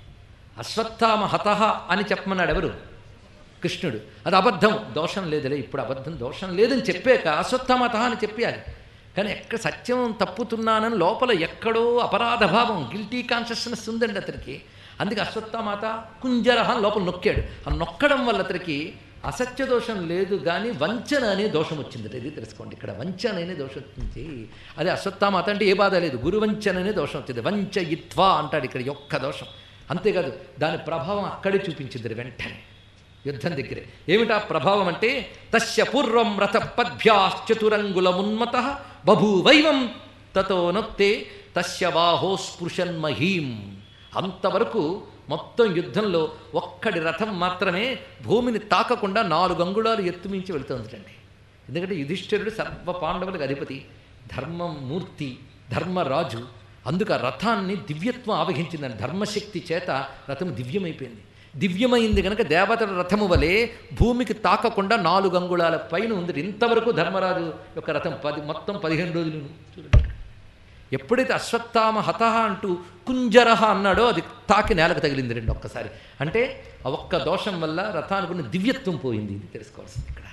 అశ్వత్థామ హతహ అని చెప్పమన్నాడు ఎవరు కృష్ణుడు అది అబద్ధం దోషం లేదులే ఇప్పుడు అబద్ధం దోషం లేదని చెప్పాక అశ్వత్థామ హతహ అని చెప్పాలి కానీ ఎక్కడ సత్యం తప్పుతున్నానని లోపల ఎక్కడో అపరాధ భావం గిల్టీ కాన్షియస్నెస్ ఉందండి అతనికి అందుకే అశ్వత్థామాత కుంజరహ అని లోపల నొక్కాడు ఆ నొక్కడం వల్ల అతనికి అసత్య దోషం లేదు కానీ వంచన అనే దోషం వచ్చింది ఇది తెలుసుకోండి ఇక్కడ వంచన అనే దోషం వచ్చింది అదే అశ్వత్థామాత అంటే ఏ బాధ లేదు గురువంచన అనే దోషం వచ్చింది వంచయిత్వా అంటాడు ఇక్కడ యొక్క దోషం అంతేకాదు దాని ప్రభావం అక్కడే చూపించింది వెంటనే యుద్ధం దగ్గరే ఏమిటా ప్రభావం అంటే తస్య పూర్వం రథ పద్భ్యాశ్చతురంగులమున్మత బభూవైవం తతో నొత్తే తస్య బాహో స్పృశన్ మహీం అంతవరకు మొత్తం యుద్ధంలో ఒక్కడి రథం మాత్రమే భూమిని తాకకుండా నాలుగు అంగుళాలు ఎత్తు మించి వెళుతుందండి ఎందుకంటే యుధిష్ఠిరుడు సర్వ పాండవులకు అధిపతి ధర్మమూర్తి ధర్మరాజు అందుకు ఆ రథాన్ని దివ్యత్వం ఆవహించిందని ధర్మశక్తి చేత రథం దివ్యమైపోయింది దివ్యమైంది కనుక దేవతల రథము వలె భూమికి తాకకుండా నాలుగు అంగుళాల పైన ఉంది ఇంతవరకు ధర్మరాజు యొక్క రథం పది మొత్తం పదిహేను రోజులు చూడండి ఎప్పుడైతే అశ్వత్థామ హతహ అంటూ కుంజరహ అన్నాడో అది తాకి నేలకు తగిలింది రెండు ఒక్కసారి అంటే ఆ ఒక్క దోషం వల్ల రథానికి ఉన్న దివ్యత్వం పోయింది ఇది తెలుసుకోవాల్సింది ఇక్కడ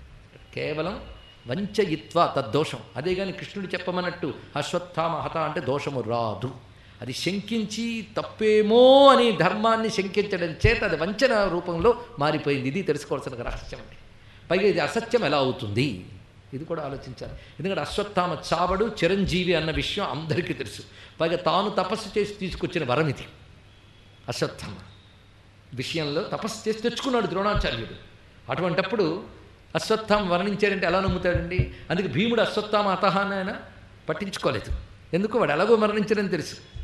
కేవలం వంచయిత్వ తద్దోషం అదే కానీ కృష్ణుడు చెప్పమన్నట్టు అశ్వత్థామ హత అంటే దోషము రాదు అది శంకించి తప్పేమో అని ధర్మాన్ని శంకించడం చేత అది వంచన రూపంలో మారిపోయింది ఇది తెలుసుకోవాల్సిన రహస్యం అండి పైగా ఇది అసత్యం ఎలా అవుతుంది ఇది కూడా ఆలోచించాలి ఎందుకంటే అశ్వత్థామ చావడు చిరంజీవి అన్న విషయం అందరికీ తెలుసు పైగా తాను తపస్సు చేసి తీసుకొచ్చిన వరం ఇది అశ్వత్థామ విషయంలో తపస్సు చేసి తెచ్చుకున్నాడు ద్రోణాచార్యుడు అటువంటప్పుడు అశ్వత్థామ వర్ణించాడంటే ఎలా నమ్ముతాడండి అందుకే భీముడు అశ్వత్థామ అతహ అని ఆయన పట్టించుకోలేదు ఎందుకు వాడు ఎలాగో మరణించడని తెలుసు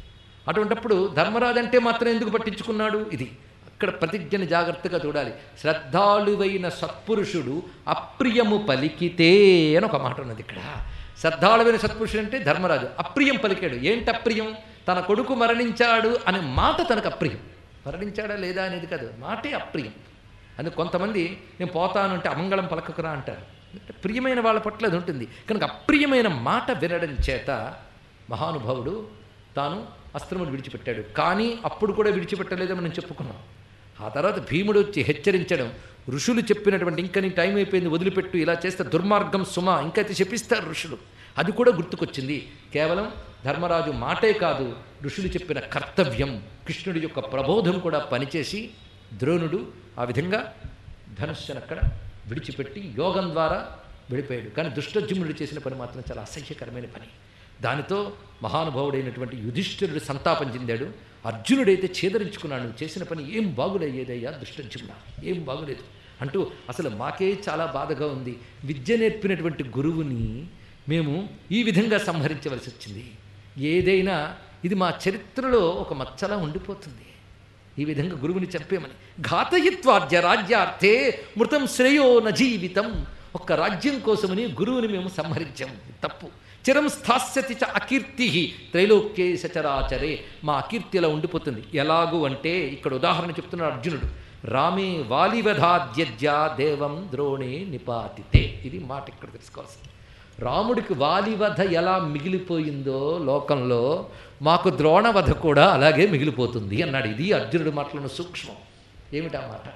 అటువంటప్పుడు ధర్మరాజు అంటే మాత్రం ఎందుకు పట్టించుకున్నాడు ఇది అక్కడ ప్రతిజ్ఞని జాగ్రత్తగా చూడాలి శ్రద్ధాళువైన సత్పురుషుడు అప్రియము పలికితే అని ఒక మాట ఉన్నది ఇక్కడ శ్రద్ధాళువైన సత్పురుషుడు అంటే ధర్మరాజు అప్రియం పలికాడు ఏంటి అప్రియం తన కొడుకు మరణించాడు అనే మాట తనకు అప్రియం మరణించాడా లేదా అనేది కాదు మాటే అప్రియం అందుకు కొంతమంది నేను పోతాను అంటే అమంగళం పలకకురా అంటారు అంటే ప్రియమైన వాళ్ళ పట్ల అది ఉంటుంది కనుక అప్రియమైన మాట వినడం చేత మహానుభావుడు తాను అస్త్రములు విడిచిపెట్టాడు కానీ అప్పుడు కూడా విడిచిపెట్టలేదని మనం చెప్పుకున్నాం ఆ తర్వాత భీముడు వచ్చి హెచ్చరించడం ఋషులు చెప్పినటువంటి ఇంకా నీ టైం అయిపోయింది వదిలిపెట్టు ఇలా చేస్తే దుర్మార్గం సుమ ఇంకా అయితే చెప్పిస్తారు ఋషులు అది కూడా గుర్తుకొచ్చింది కేవలం ధర్మరాజు మాటే కాదు ఋషులు చెప్పిన కర్తవ్యం కృష్ణుడి యొక్క ప్రబోధం కూడా పనిచేసి ద్రోణుడు ఆ విధంగా ధనుస్సును అక్కడ విడిచిపెట్టి యోగం ద్వారా విడిపోయాడు కానీ దుష్టజుమ్నుడు చేసిన పని మాత్రం చాలా అసహ్యకరమైన పని దానితో మహానుభావుడైనటువంటి యుధిష్ఠిరుడు సంతాపం చెందాడు అర్జునుడైతే ఛేదరించుకున్నాడు నువ్వు చేసిన పని ఏం బాగులేదయ్యా దుష్టజుమ్న ఏం బాగులేదు అంటూ అసలు మాకే చాలా బాధగా ఉంది విద్య నేర్పినటువంటి గురువుని మేము ఈ విధంగా సంహరించవలసి వచ్చింది ఏదైనా ఇది మా చరిత్రలో ఒక మచ్చలా ఉండిపోతుంది ఈ విధంగా గురువుని చంపేమని ఘాతయిత్వాద్య రాజ్యార్థే మృతం శ్రేయో న జీవితం ఒక్క రాజ్యం కోసమని గురువుని మేము సంహరించాం తప్పు చిరం స్థాస్యతి చ అకీర్తి త్రైలోక్యే సచరాచరే మా అకీర్తి అలా ఉండిపోతుంది ఎలాగూ అంటే ఇక్కడ ఉదాహరణ చెప్తున్నాడు అర్జునుడు రామే వాలివధాద్యజ్య దేవం ద్రోణే నిపాతితే ఇది మాట ఇక్కడ తెలుసుకోవాల్సింది రాముడికి వాలివధ ఎలా మిగిలిపోయిందో లోకంలో మాకు ద్రోణవధ కూడా అలాగే మిగిలిపోతుంది అన్నాడు ఇది అర్జునుడు మాటలను సూక్ష్మం ఏమిటా మాట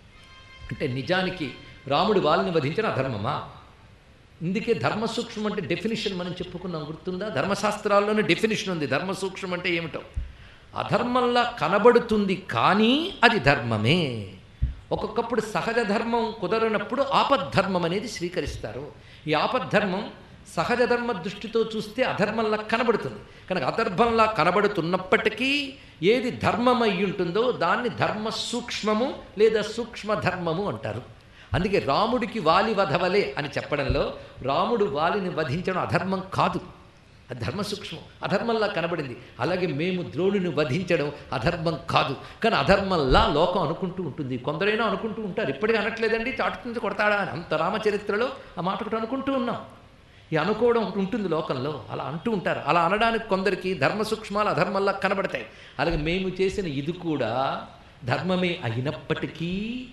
అంటే నిజానికి రాముడు వాలిని వధించిన అధర్మమా ఇందుకే ధర్మ సూక్ష్మం అంటే డెఫినిషన్ మనం చెప్పుకున్నాం గుర్తుందా ధర్మశాస్త్రాల్లోనే డెఫినిషన్ ఉంది ధర్మ సూక్ష్మం అంటే ఏమిటో అధర్మంలా కనబడుతుంది కానీ అది ధర్మమే ఒక్కొక్కప్పుడు సహజ ధర్మం కుదరనప్పుడు ఆపద్ధర్మం అనేది స్వీకరిస్తారు ఈ ఆపద్ధర్మం సహజ ధర్మ దృష్టితో చూస్తే అధర్మంలా కనబడుతుంది కనుక అధర్మంలా కనబడుతున్నప్పటికీ ఏది ధర్మం అయి ఉంటుందో దాన్ని ధర్మ సూక్ష్మము లేదా సూక్ష్మ ధర్మము అంటారు అందుకే రాముడికి వాలి వధవలే అని చెప్పడంలో రాముడు వాలిని వధించడం అధర్మం కాదు అది ధర్మ సూక్ష్మం అధర్మంలా కనబడింది అలాగే మేము ద్రోణుని వధించడం అధర్మం కాదు కానీ అధర్మంలా లోకం అనుకుంటూ ఉంటుంది కొందరైనా అనుకుంటూ ఉంటారు ఇప్పటికీ అనట్లేదండి చాటు నుంచి కొడతాడా అని అంత రామచరిత్రలో ఆ మాట ఒకటి అనుకుంటూ ఉన్నాం ఈ అనుకోవడం ఒకటి ఉంటుంది లోకంలో అలా అంటూ ఉంటారు అలా అనడానికి కొందరికి ధర్మ సూక్ష్మాలు అధర్మంలా కనబడతాయి అలాగే మేము చేసిన ఇది కూడా ధర్మమే అయినప్పటికీ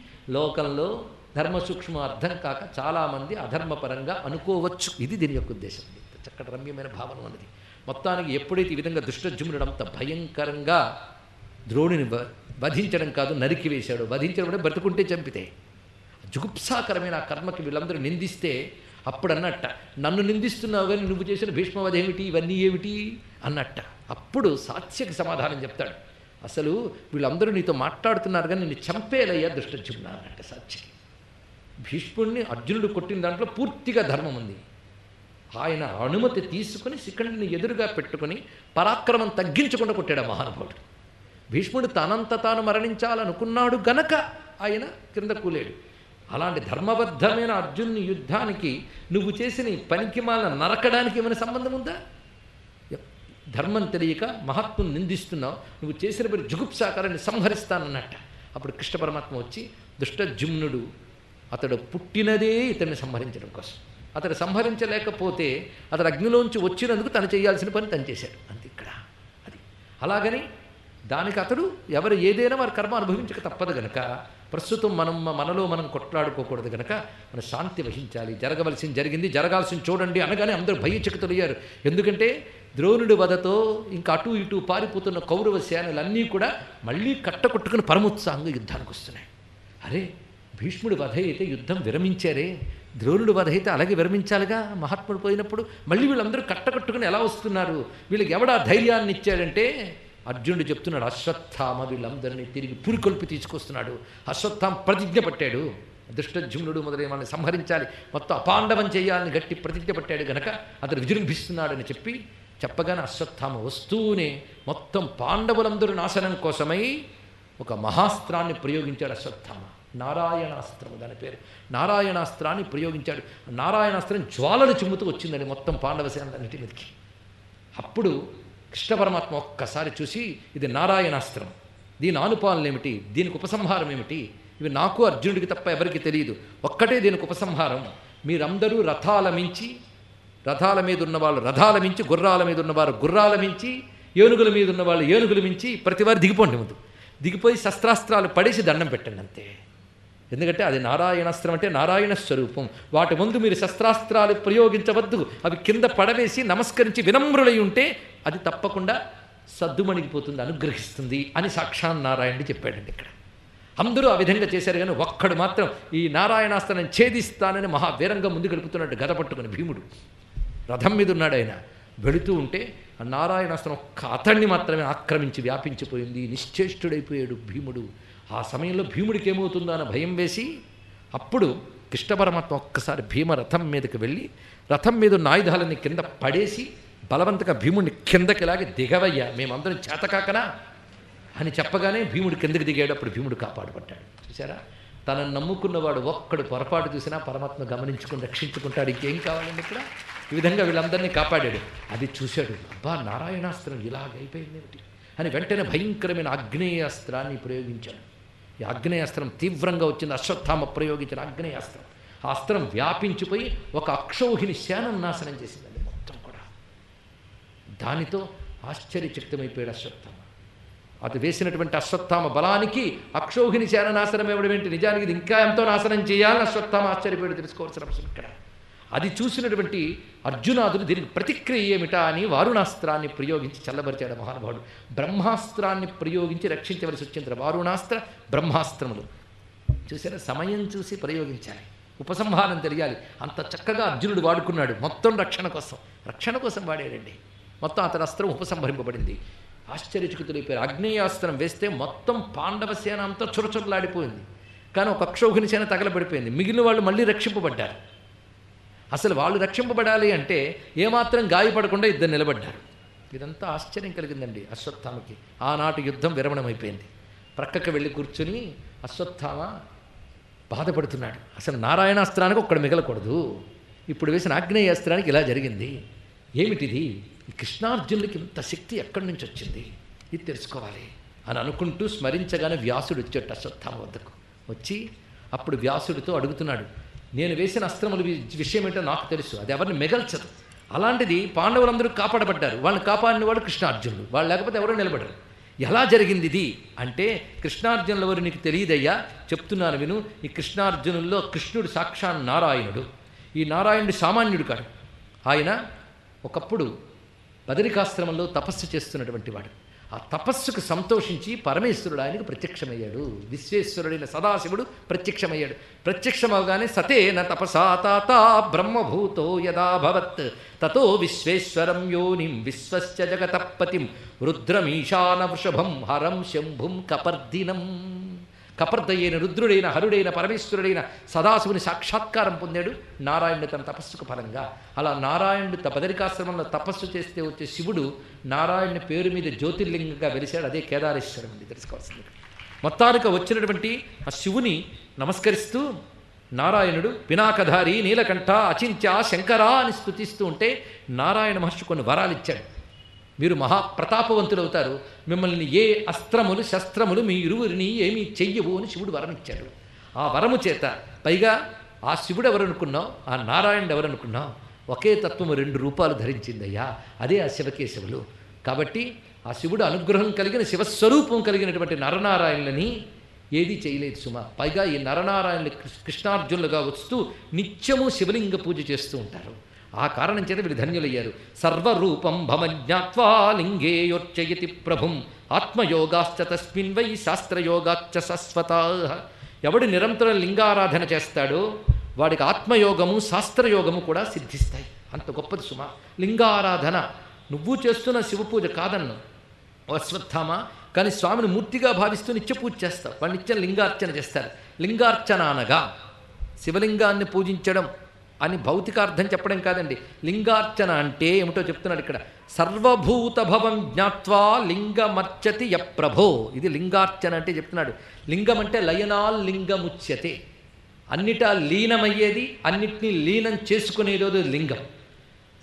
లోకంలో ధర్మ సూక్ష్మ అర్థం కాక చాలామంది అధర్మపరంగా అనుకోవచ్చు ఇది దీని యొక్క ఉద్దేశం ఇంత చక్కటి రమ్యమైన భావన ఉన్నది మొత్తానికి ఎప్పుడైతే ఈ విధంగా దుష్టజుమ్నుడు అంత భయంకరంగా ద్రోణిని వ- వధించడం కాదు నరికి వేశాడు వధించడం అంటే బ్రతుకుంటే చంపితే జుగుప్సాకరమైన ఆ కర్మకి వీళ్ళందరూ నిందిస్తే అప్పుడు అన్నట్ట నన్ను నిందిస్తున్నావు కానీ నువ్వు చేసిన భీష్మవధ ఏమిటి ఇవన్నీ ఏమిటి అన్నట్ట అప్పుడు సాత్యకి సమాధానం చెప్తాడు అసలు వీళ్ళందరూ నీతో మాట్లాడుతున్నారు కానీ నిన్ను చంపేలయ్యా దుష్టజుమ్న అన్నట్ట సాత్యకి భీష్ముడిని అర్జునుడు కొట్టిన దాంట్లో పూర్తిగా ధర్మం ఉంది ఆయన అనుమతి తీసుకుని శిఖండిని ఎదురుగా పెట్టుకుని పరాక్రమం తగ్గించకుండా కొట్టాడు ఆ మహానుభావుడు భీష్ముడు తనంత తాను మరణించాలనుకున్నాడు గనక ఆయన క్రింద కూలేడు అలాంటి ధర్మబద్ధమైన అర్జునుని యుద్ధానికి నువ్వు చేసిన ఈ పనికిమాల నరకడానికి ఏమైనా సంబంధం ఉందా ధర్మం తెలియక మహాత్ముని నిందిస్తున్నావు నువ్వు చేసిన పని జుగుప్సాకారాన్ని సంహరిస్తానన్నట్ట అప్పుడు కృష్ణ పరమాత్మ వచ్చి దుష్టజుమ్నుడు అతడు పుట్టినదే ఇతన్ని సంహరించడం కోసం అతడు సంహరించలేకపోతే అతడు అగ్నిలోంచి వచ్చినందుకు తను చేయాల్సిన పని తను చేశాడు అంతే ఇక్కడ అది అలాగని దానికి అతడు ఎవరు ఏదైనా వారి కర్మ అనుభవించక తప్పదు గనక ప్రస్తుతం మనం మనలో మనం కొట్లాడుకోకూడదు గనక మన శాంతి వహించాలి జరగవలసింది జరిగింది జరగాల్సింది చూడండి అనగానే అందరూ భయచకితులయ్యారు ఎందుకంటే ద్రోణుడి వధతో ఇంకా అటు ఇటు పారిపోతున్న కౌరవ సేనలన్నీ కూడా మళ్ళీ కట్టకొట్టుకుని పరమోత్సాహంగా యుద్ధానికి వస్తున్నాయి అరే భీష్ముడి వధ అయితే యుద్ధం విరమించారే ద్రోణుడి వధ అయితే అలాగే విరమించాలిగా మహాత్ముడు పోయినప్పుడు మళ్ళీ వీళ్ళందరూ కట్టకట్టుకుని ఎలా వస్తున్నారు వీళ్ళకి ఎవడా ధైర్యాన్ని ఇచ్చాడంటే అర్జునుడు చెప్తున్నాడు అశ్వత్థామ వీళ్ళందరినీ తిరిగి పురికొల్పి తీసుకొస్తున్నాడు అశ్వత్థామ ప్రతిజ్ఞ పట్టాడు దుష్టజుమ్నుడు మొదలైన వాళ్ళని సంహరించాలి మొత్తం అపాండవం చేయాలని గట్టి ప్రతిజ్ఞ పట్టాడు గనక అతడు విజృంభిస్తున్నాడని చెప్పి చెప్పగానే అశ్వత్థామ వస్తూనే మొత్తం పాండవులందరూ నాశనం కోసమై ఒక మహాస్త్రాన్ని ప్రయోగించాడు అశ్వత్థామ నారాయణాస్త్రము దాని పేరు నారాయణాస్త్రాన్ని ప్రయోగించాడు నారాయణాస్త్రం జ్వాలలు చిమ్ముతూ వచ్చిందని మొత్తం పాండవ సేనలన్నిటి మీదకి అప్పుడు కృష్ణ పరమాత్మ ఒక్కసారి చూసి ఇది నారాయణాస్త్రం దీని ఆనుపాలన ఏమిటి దీనికి ఉపసంహారం ఏమిటి ఇవి నాకు అర్జునుడికి తప్ప ఎవరికి తెలియదు ఒక్కటే దీనికి ఉపసంహారం మీరందరూ రథాల మించి రథాల మీద ఉన్నవాళ్ళు రథాల మించి గుర్రాల మీద ఉన్నవారు గుర్రాల మించి ఏనుగుల మీద ఉన్నవాళ్ళు ఏనుగుల మించి ప్రతివారు దిగిపోండి ముందు దిగిపోయి శస్త్రాస్త్రాలు పడేసి దండం పెట్టండి అంతే ఎందుకంటే అది నారాయణాస్త్రం అంటే నారాయణ స్వరూపం వాటి ముందు మీరు శస్త్రాస్త్రాలు ప్రయోగించవద్దు అవి కింద పడవేసి నమస్కరించి వినమ్రులై ఉంటే అది తప్పకుండా సద్దుమణిగిపోతుంది అనుగ్రహిస్తుంది అని సాక్షాన్ నారాయణుడు చెప్పాడండి ఇక్కడ అందరూ ఆ విధంగా చేశారు కానీ ఒక్కడు మాత్రం ఈ నారాయణాస్త్రం ఛేదిస్తానని మహావీరంగా ముందు గడుపుతున్నట్టు గద పట్టుకుని భీముడు రథం మీద ఉన్నాడు ఆయన వెళుతూ ఉంటే ఆ నారాయణాస్త్రం ఒక్క అతన్ని మాత్రమే ఆక్రమించి వ్యాపించిపోయింది నిశ్చేష్టుడైపోయాడు భీముడు ఆ సమయంలో భీముడికి ఏమవుతుందో అన్న భయం వేసి అప్పుడు కృష్ణ పరమాత్మ ఒక్కసారి భీమ రథం మీదకి వెళ్ళి రథం మీద ఉన్న ఆయుధాలని కింద పడేసి బలవంతంగా భీముడిని కిందకిలాగి దిగవయ్యా మేమందరం చేతకాకనా అని చెప్పగానే భీముడు కిందకి దిగాడు అప్పుడు భీముడు కాపాడుపడ్డాడు చూసారా తనను నమ్ముకున్నవాడు ఒక్కడు పొరపాటు చూసినా పరమాత్మ గమనించుకుని రక్షించుకుంటాడు ఇంకేం కావాలండి ఇక్కడ ఈ విధంగా వీళ్ళందరినీ కాపాడాడు అది చూశాడు అబ్బా నారాయణాస్త్రం ఇలాగైపోయింది ఏమిటి అని వెంటనే భయంకరమైన ఆగ్నేయాస్త్రాన్ని ప్రయోగించాడు ఈ ఆగ్నేయాస్త్రం తీవ్రంగా వచ్చింది అశ్వత్థామ ప్రయోగించిన ఆగ్నేయాస్త్రం ఆ అస్త్రం వ్యాపించిపోయి ఒక అక్షౌహిని శానం నాశనం చేసిందండి మొత్తం కూడా దానితో ఆశ్చర్యచకితమైపోయాడు అశ్వత్థామ అది వేసినటువంటి అశ్వత్థామ బలానికి అక్షౌహిని శాన నాశనం ఇవ్వడం ఏంటి నిజానికి ఇది ఇంకా ఎంతో నాశనం చేయాలని అశ్వత్థామ ఆశ్చర్యపోయాడు తెలుసుకోవాల్సిన అవసరం ఇక్కడ అది చూసినటువంటి అర్జునాదులు దీనికి ప్రతిక్రియ ఏమిటా అని వారుణాస్త్రాన్ని ప్రయోగించి చల్లబరిచాడు మహానుభావుడు బ్రహ్మాస్త్రాన్ని ప్రయోగించి రక్షించవలసి వచ్చింది వారుణాస్త్ర బ్రహ్మాస్త్రములు చూసారా సమయం చూసి ప్రయోగించాలి ఉపసంహారం తెలియాలి అంత చక్కగా అర్జునుడు వాడుకున్నాడు మొత్తం రక్షణ కోసం రక్షణ కోసం వాడాడండి మొత్తం అతని అస్త్రం ఉపసంహరింపబడింది ఆశ్చర్యచకితులైపోయారు అగ్నేయాస్త్రం వేస్తే మొత్తం పాండవ సేన అంతా చురచురలాడిపోయింది కానీ ఒక అక్షౌహిని సేన తగలబడిపోయింది మిగిలిన వాళ్ళు మళ్ళీ రక్షింపబడ్డారు అసలు వాళ్ళు రక్షింపబడాలి అంటే ఏమాత్రం గాయపడకుండా ఇద్దరు నిలబడ్డారు ఇదంతా ఆశ్చర్యం కలిగిందండి అశ్వత్థామకి ఆనాటి యుద్ధం విరమణమైపోయింది ప్రక్కకి వెళ్ళి కూర్చుని అశ్వత్థామ బాధపడుతున్నాడు అసలు నారాయణాస్త్రానికి ఒక్కడ మిగలకూడదు ఇప్పుడు వేసిన ఆగ్నేయాస్త్రానికి ఇలా జరిగింది ఏమిటిది ఈ కృష్ణార్జునులకి ఇంత శక్తి ఎక్కడి నుంచి వచ్చింది ఇది తెలుసుకోవాలి అని అనుకుంటూ స్మరించగానే వ్యాసుడు వచ్చాడు అశ్వత్థామ వద్దకు వచ్చి అప్పుడు వ్యాసుడితో అడుగుతున్నాడు నేను వేసిన అస్త్రముల వి- విషయం ఏంటో నాకు తెలుసు అది ఎవరిని మిగల్చదు అలాంటిది పాండవులందరూ కాపాడబడ్డారు వాళ్ళని కాపాడిన వాడు కృష్ణార్జునుడు వాళ్ళు లేకపోతే ఎవరో నిలబడరు ఎలా జరిగింది ఇది అంటే కృష్ణార్జునుల వారు నీకు తెలియదయ్యా చెప్తున్నాను విను ఈ కృష్ణార్జునుల్లో కృష్ణుడు సాక్షాన్ నారాయణుడు ఈ నారాయణుడు సామాన్యుడు కాడు ఆయన ఒకప్పుడు బదరికాశ్రమంలో తపస్సు చేస్తున్నటువంటి వాడు ఆ తపస్సుకు సంతోషించి పరమేశ్వరుడు ఆయనకు ప్రత్యక్షమయ్యాడు విశ్వేశ్వరుడైన సదాశివుడు ప్రత్యక్షమయ్యాడు ప్రత్యక్షమవగానే సతే న తపసా తాత బ్రహ్మభూతో యదా భవత్ తతో విశ్వేశ్వరం యోనిం విశ్వస్య జగతపతిం రుద్రమీశాన వృషభం హరం శంభుం కపర్దినం కపర్దయ్యైన రుద్రుడైన హరుడైన పరమేశ్వరుడైన సదాశివుని సాక్షాత్కారం పొందాడు నారాయణుడు తన తపస్సుకు ఫలంగా అలా నారాయణుడు త బదరికాశ్రమంలో తపస్సు చేస్తే వచ్చే శివుడు నారాయణుని పేరు మీద జ్యోతిర్లింగంగా వెలిశాడు అదే కేదారేశ్వరం అండి తెలుసుకోవాల్సింది మొత్తానికి వచ్చినటువంటి ఆ శివుని నమస్కరిస్తూ నారాయణుడు పినాకధారి నీలకంఠ అచింత్య శంకరా అని స్తుతిస్తూ ఉంటే నారాయణ మహర్షి కొన్ని వరాలు ఇచ్చాడు మీరు మహాప్రతాపవంతులవుతారు మిమ్మల్ని ఏ అస్త్రములు శస్త్రములు మీ ఇరువురిని ఏమీ చెయ్యవు అని శివుడు వరం ఇచ్చాడు ఆ వరము చేత పైగా ఆ శివుడు ఎవరనుకున్నావు ఆ నారాయణుడు ఎవరనుకున్నావు ఒకే తత్వము రెండు రూపాలు ధరించిందయ్యా అదే ఆ శివకేశవులు కాబట్టి ఆ శివుడు అనుగ్రహం కలిగిన శివస్వరూపం కలిగినటువంటి నరనారాయణులని ఏదీ చేయలేదు సుమ పైగా ఈ నరనారాయణులు కృ- కృష్ణార్జునులుగా వస్తూ నిత్యము శివలింగ పూజ చేస్తూ ఉంటారు ఆ కారణం చేత వీళ్ళు ధన్యులయ్యారు సర్వరూపం భమజ్ఞాత్వా లింగే యోర్చయతి ప్రభుం ఆత్మయోగాశ్చ తస్మిన్ వై శాస్త్రయోగాశ్చ సస్వతా ఎవడు నిరంతరం లింగారాధన చేస్తాడో వాడికి ఆత్మయోగము శాస్త్రయోగము కూడా సిద్ధిస్తాయి అంత గొప్పది సుమ లింగారాధన నువ్వు చేస్తున్న శివ పూజ కాదన్ను ఓ అశ్వత్థామ కానీ స్వామిని మూర్తిగా భావిస్తూ నిత్య పూజ చేస్తావు వాళ్ళు నిత్యం లింగార్చన చేస్తారు లింగార్చన అనగా శివలింగాన్ని పూజించడం అని భౌతికార్థం చెప్పడం కాదండి లింగార్చన అంటే ఏమిటో చెప్తున్నాడు ఇక్కడ సర్వభూత భవం జ్ఞాత్వా లింగమర్చతి యప్రభో ఇది లింగార్చన అంటే చెప్తున్నాడు లింగం అంటే లయనాల్ లింగముచ్యతే అన్నిటా లీనమయ్యేది అన్నిటినీ లీనం చేసుకునేది లింగం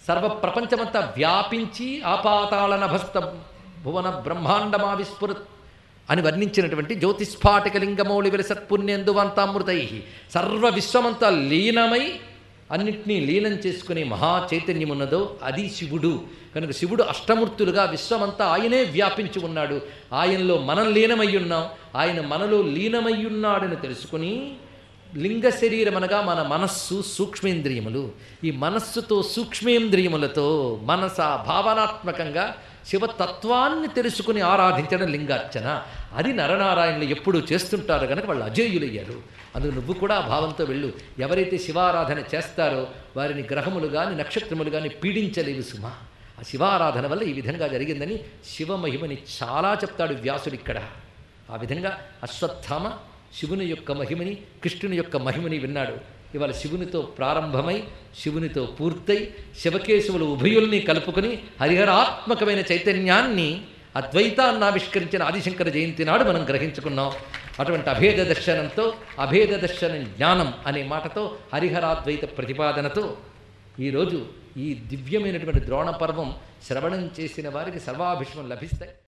సర్వ ప్రపంచమంతా వ్యాపించి ఆపాతాళ నభస్త భువన బ్రహ్మాండమా విస్ఫురత్ అని వర్ణించినటువంటి జ్యోతిస్ఫాటిక లింగమౌళి విలసత్పుణ్యందువంతామృతై సర్వ విశ్వమంతా లీనమై అన్నిటినీ లీనం చేసుకునే మహా చైతన్యం ఉన్నదో అది శివుడు కనుక శివుడు అష్టమూర్తులుగా విశ్వమంతా ఆయనే వ్యాపించి ఉన్నాడు ఆయనలో మనం లీనమై ఉన్నాం ఆయన మనలో లీనమై ఉన్నాడని తెలుసుకుని లింగ శరీరం అనగా మన మనస్సు సూక్ష్మేంద్రియములు ఈ మనస్సుతో సూక్ష్మేంద్రియములతో మనస భావనాత్మకంగా శివతత్వాన్ని తెలుసుకుని ఆరాధించడం లింగార్చన అది నరనారాయణులు ఎప్పుడూ చేస్తుంటారు కనుక వాళ్ళు అజేయులయ్యారు అందుకు నువ్వు కూడా ఆ భావంతో వెళ్ళు ఎవరైతే శివారాధన చేస్తారో వారిని గ్రహములు కానీ నక్షత్రములు కానీ పీడించలేవు సుమా ఆ శివారాధన వల్ల ఈ విధంగా జరిగిందని శివమహిమని చాలా చెప్తాడు వ్యాసుడు ఇక్కడ ఆ విధంగా అశ్వత్థామ శివుని యొక్క మహిమని కృష్ణుని యొక్క మహిమని విన్నాడు ఇవాళ శివునితో ప్రారంభమై శివునితో పూర్తయి శివకేశవులు ఉభయుల్ని కలుపుకొని హరిహరాత్మకమైన చైతన్యాన్ని అద్వైతాన్ని ఆవిష్కరించిన ఆదిశంకర జయంతి నాడు మనం గ్రహించుకున్నాం అటువంటి అభేద దర్శనంతో అభేద దర్శన జ్ఞానం అనే మాటతో హరిహరాద్వైత ప్రతిపాదనతో ఈరోజు ఈ దివ్యమైనటువంటి ద్రోణ పర్వం శ్రవణం చేసిన వారికి సర్వాభిషమం లభిస్తాయి